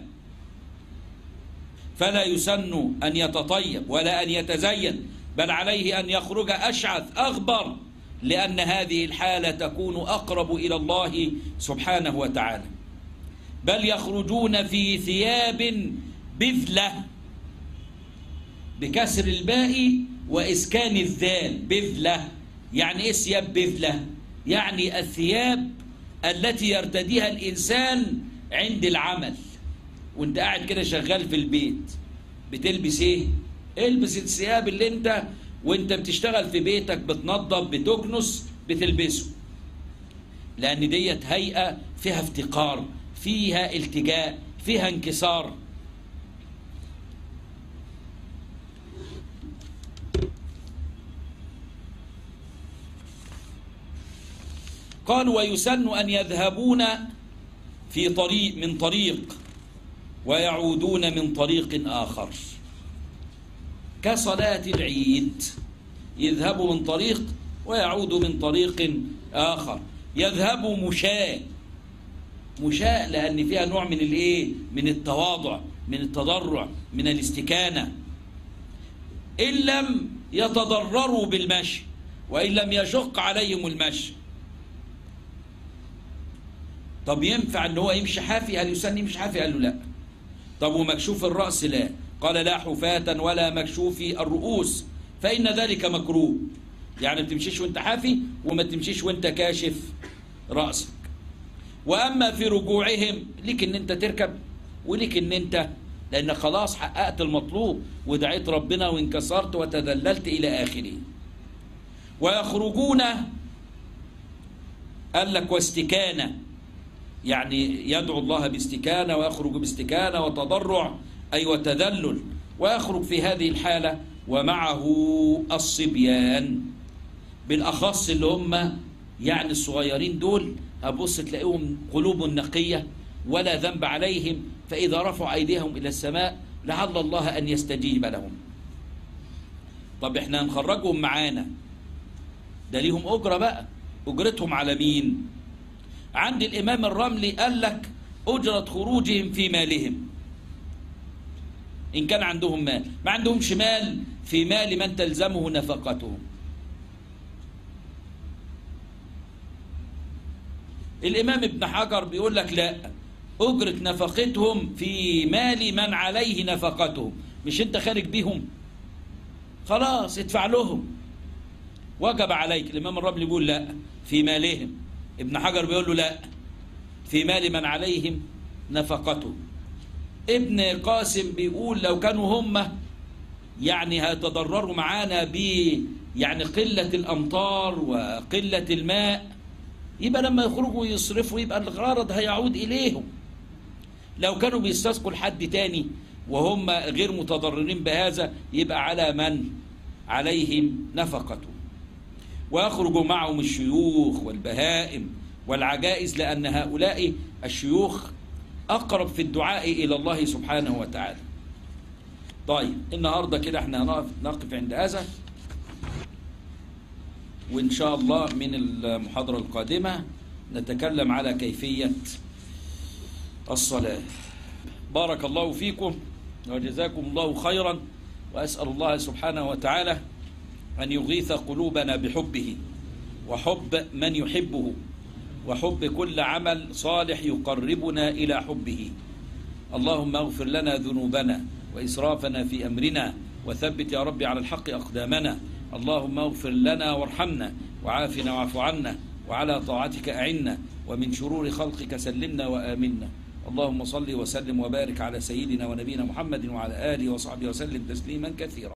فلا يسن أن يتطيب ولا أن يتزين بل عليه أن يخرج أشعث أغبر لأن هذه الحالة تكون أقرب إلى الله سبحانه وتعالى بل يخرجون في ثياب بذلة بكسر الباء وإسكان الذال بذلة يعني إيه ثياب بذلة يعني الثياب التي يرتديها الإنسان عند العمل وانت قاعد كده شغال في البيت بتلبس ايه البس الثياب اللي انت وانت بتشتغل في بيتك بتنظف بتكنس بتلبسه لان ديت هيئة فيها افتقار فيها التجاء فيها انكسار قال ويسن أن يذهبون في طريق من طريق ويعودون من طريق آخر كصلاة العيد يذهب من طريق ويعود من طريق آخر يذهب مشاة مشاة لأن فيها نوع من الإيه؟ من التواضع من التضرع من الاستكانة إن لم يتضرروا بالمشي وإن لم يشق عليهم المشي طب ينفع ان هو يمشي حافي هل يسن يمشي حافي قال له لا طب ومكشوف الرأس لا قال لا حفاة ولا مكشوف الرؤوس فإن ذلك مكروه يعني ما تمشيش وانت حافي وما تمشيش وانت كاشف رأسك وأما في رجوعهم ليك ان انت تركب وليك ان انت لأن خلاص حققت المطلوب ودعيت ربنا وانكسرت وتذللت إلى آخره ويخرجون قال لك واستكانه يعني يدعو الله باستكانة ويخرج باستكانة وتضرع أي وتذلل ويخرج في هذه الحالة ومعه الصبيان بالأخص اللي هم يعني الصغيرين دول أبص تلاقيهم قلوب نقية ولا ذنب عليهم فإذا رفعوا أيديهم إلى السماء لعل الله أن يستجيب لهم طب احنا نخرجهم معانا ده ليهم أجرة بقى أجرتهم على مين عند الإمام الرملي قال لك أجرة خروجهم في مالهم إن كان عندهم مال ما عندهمش مال في مال من تلزمه نفقتهم الإمام ابن حجر بيقول لك لا أجرة نفقتهم في مال من عليه نفقتهم مش أنت خارج بيهم خلاص ادفع لهم وجب عليك الإمام الرملي بيقول لا في مالهم ابن حجر بيقول له لا في مال من عليهم نفقته ابن قاسم بيقول لو كانوا هم يعني هيتضرروا معانا ب يعني قلة الأمطار وقلة الماء يبقى لما يخرجوا يصرفوا يبقى الغرض هيعود إليهم لو كانوا بيستسقوا لحد تاني وهم غير متضررين بهذا يبقى على من عليهم نفقته ويخرج معهم الشيوخ والبهائم والعجائز لأن هؤلاء الشيوخ أقرب في الدعاء إلى الله سبحانه وتعالى طيب النهاردة كده احنا نقف, نقف عند هذا وإن شاء الله من المحاضرة القادمة نتكلم على كيفية الصلاة بارك الله فيكم وجزاكم الله خيرا وأسأل الله سبحانه وتعالى أن يغيث قلوبنا بحبه وحب من يحبه وحب كل عمل صالح يقربنا إلى حبه اللهم اغفر لنا ذنوبنا وإسرافنا في أمرنا وثبت يا رب على الحق أقدامنا اللهم اغفر لنا وارحمنا وعافنا واعف عنا وعلى طاعتك أعنا ومن شرور خلقك سلمنا وآمنا اللهم صل وسلم وبارك على سيدنا ونبينا محمد وعلى آله وصحبه وسلم تسليما كثيرا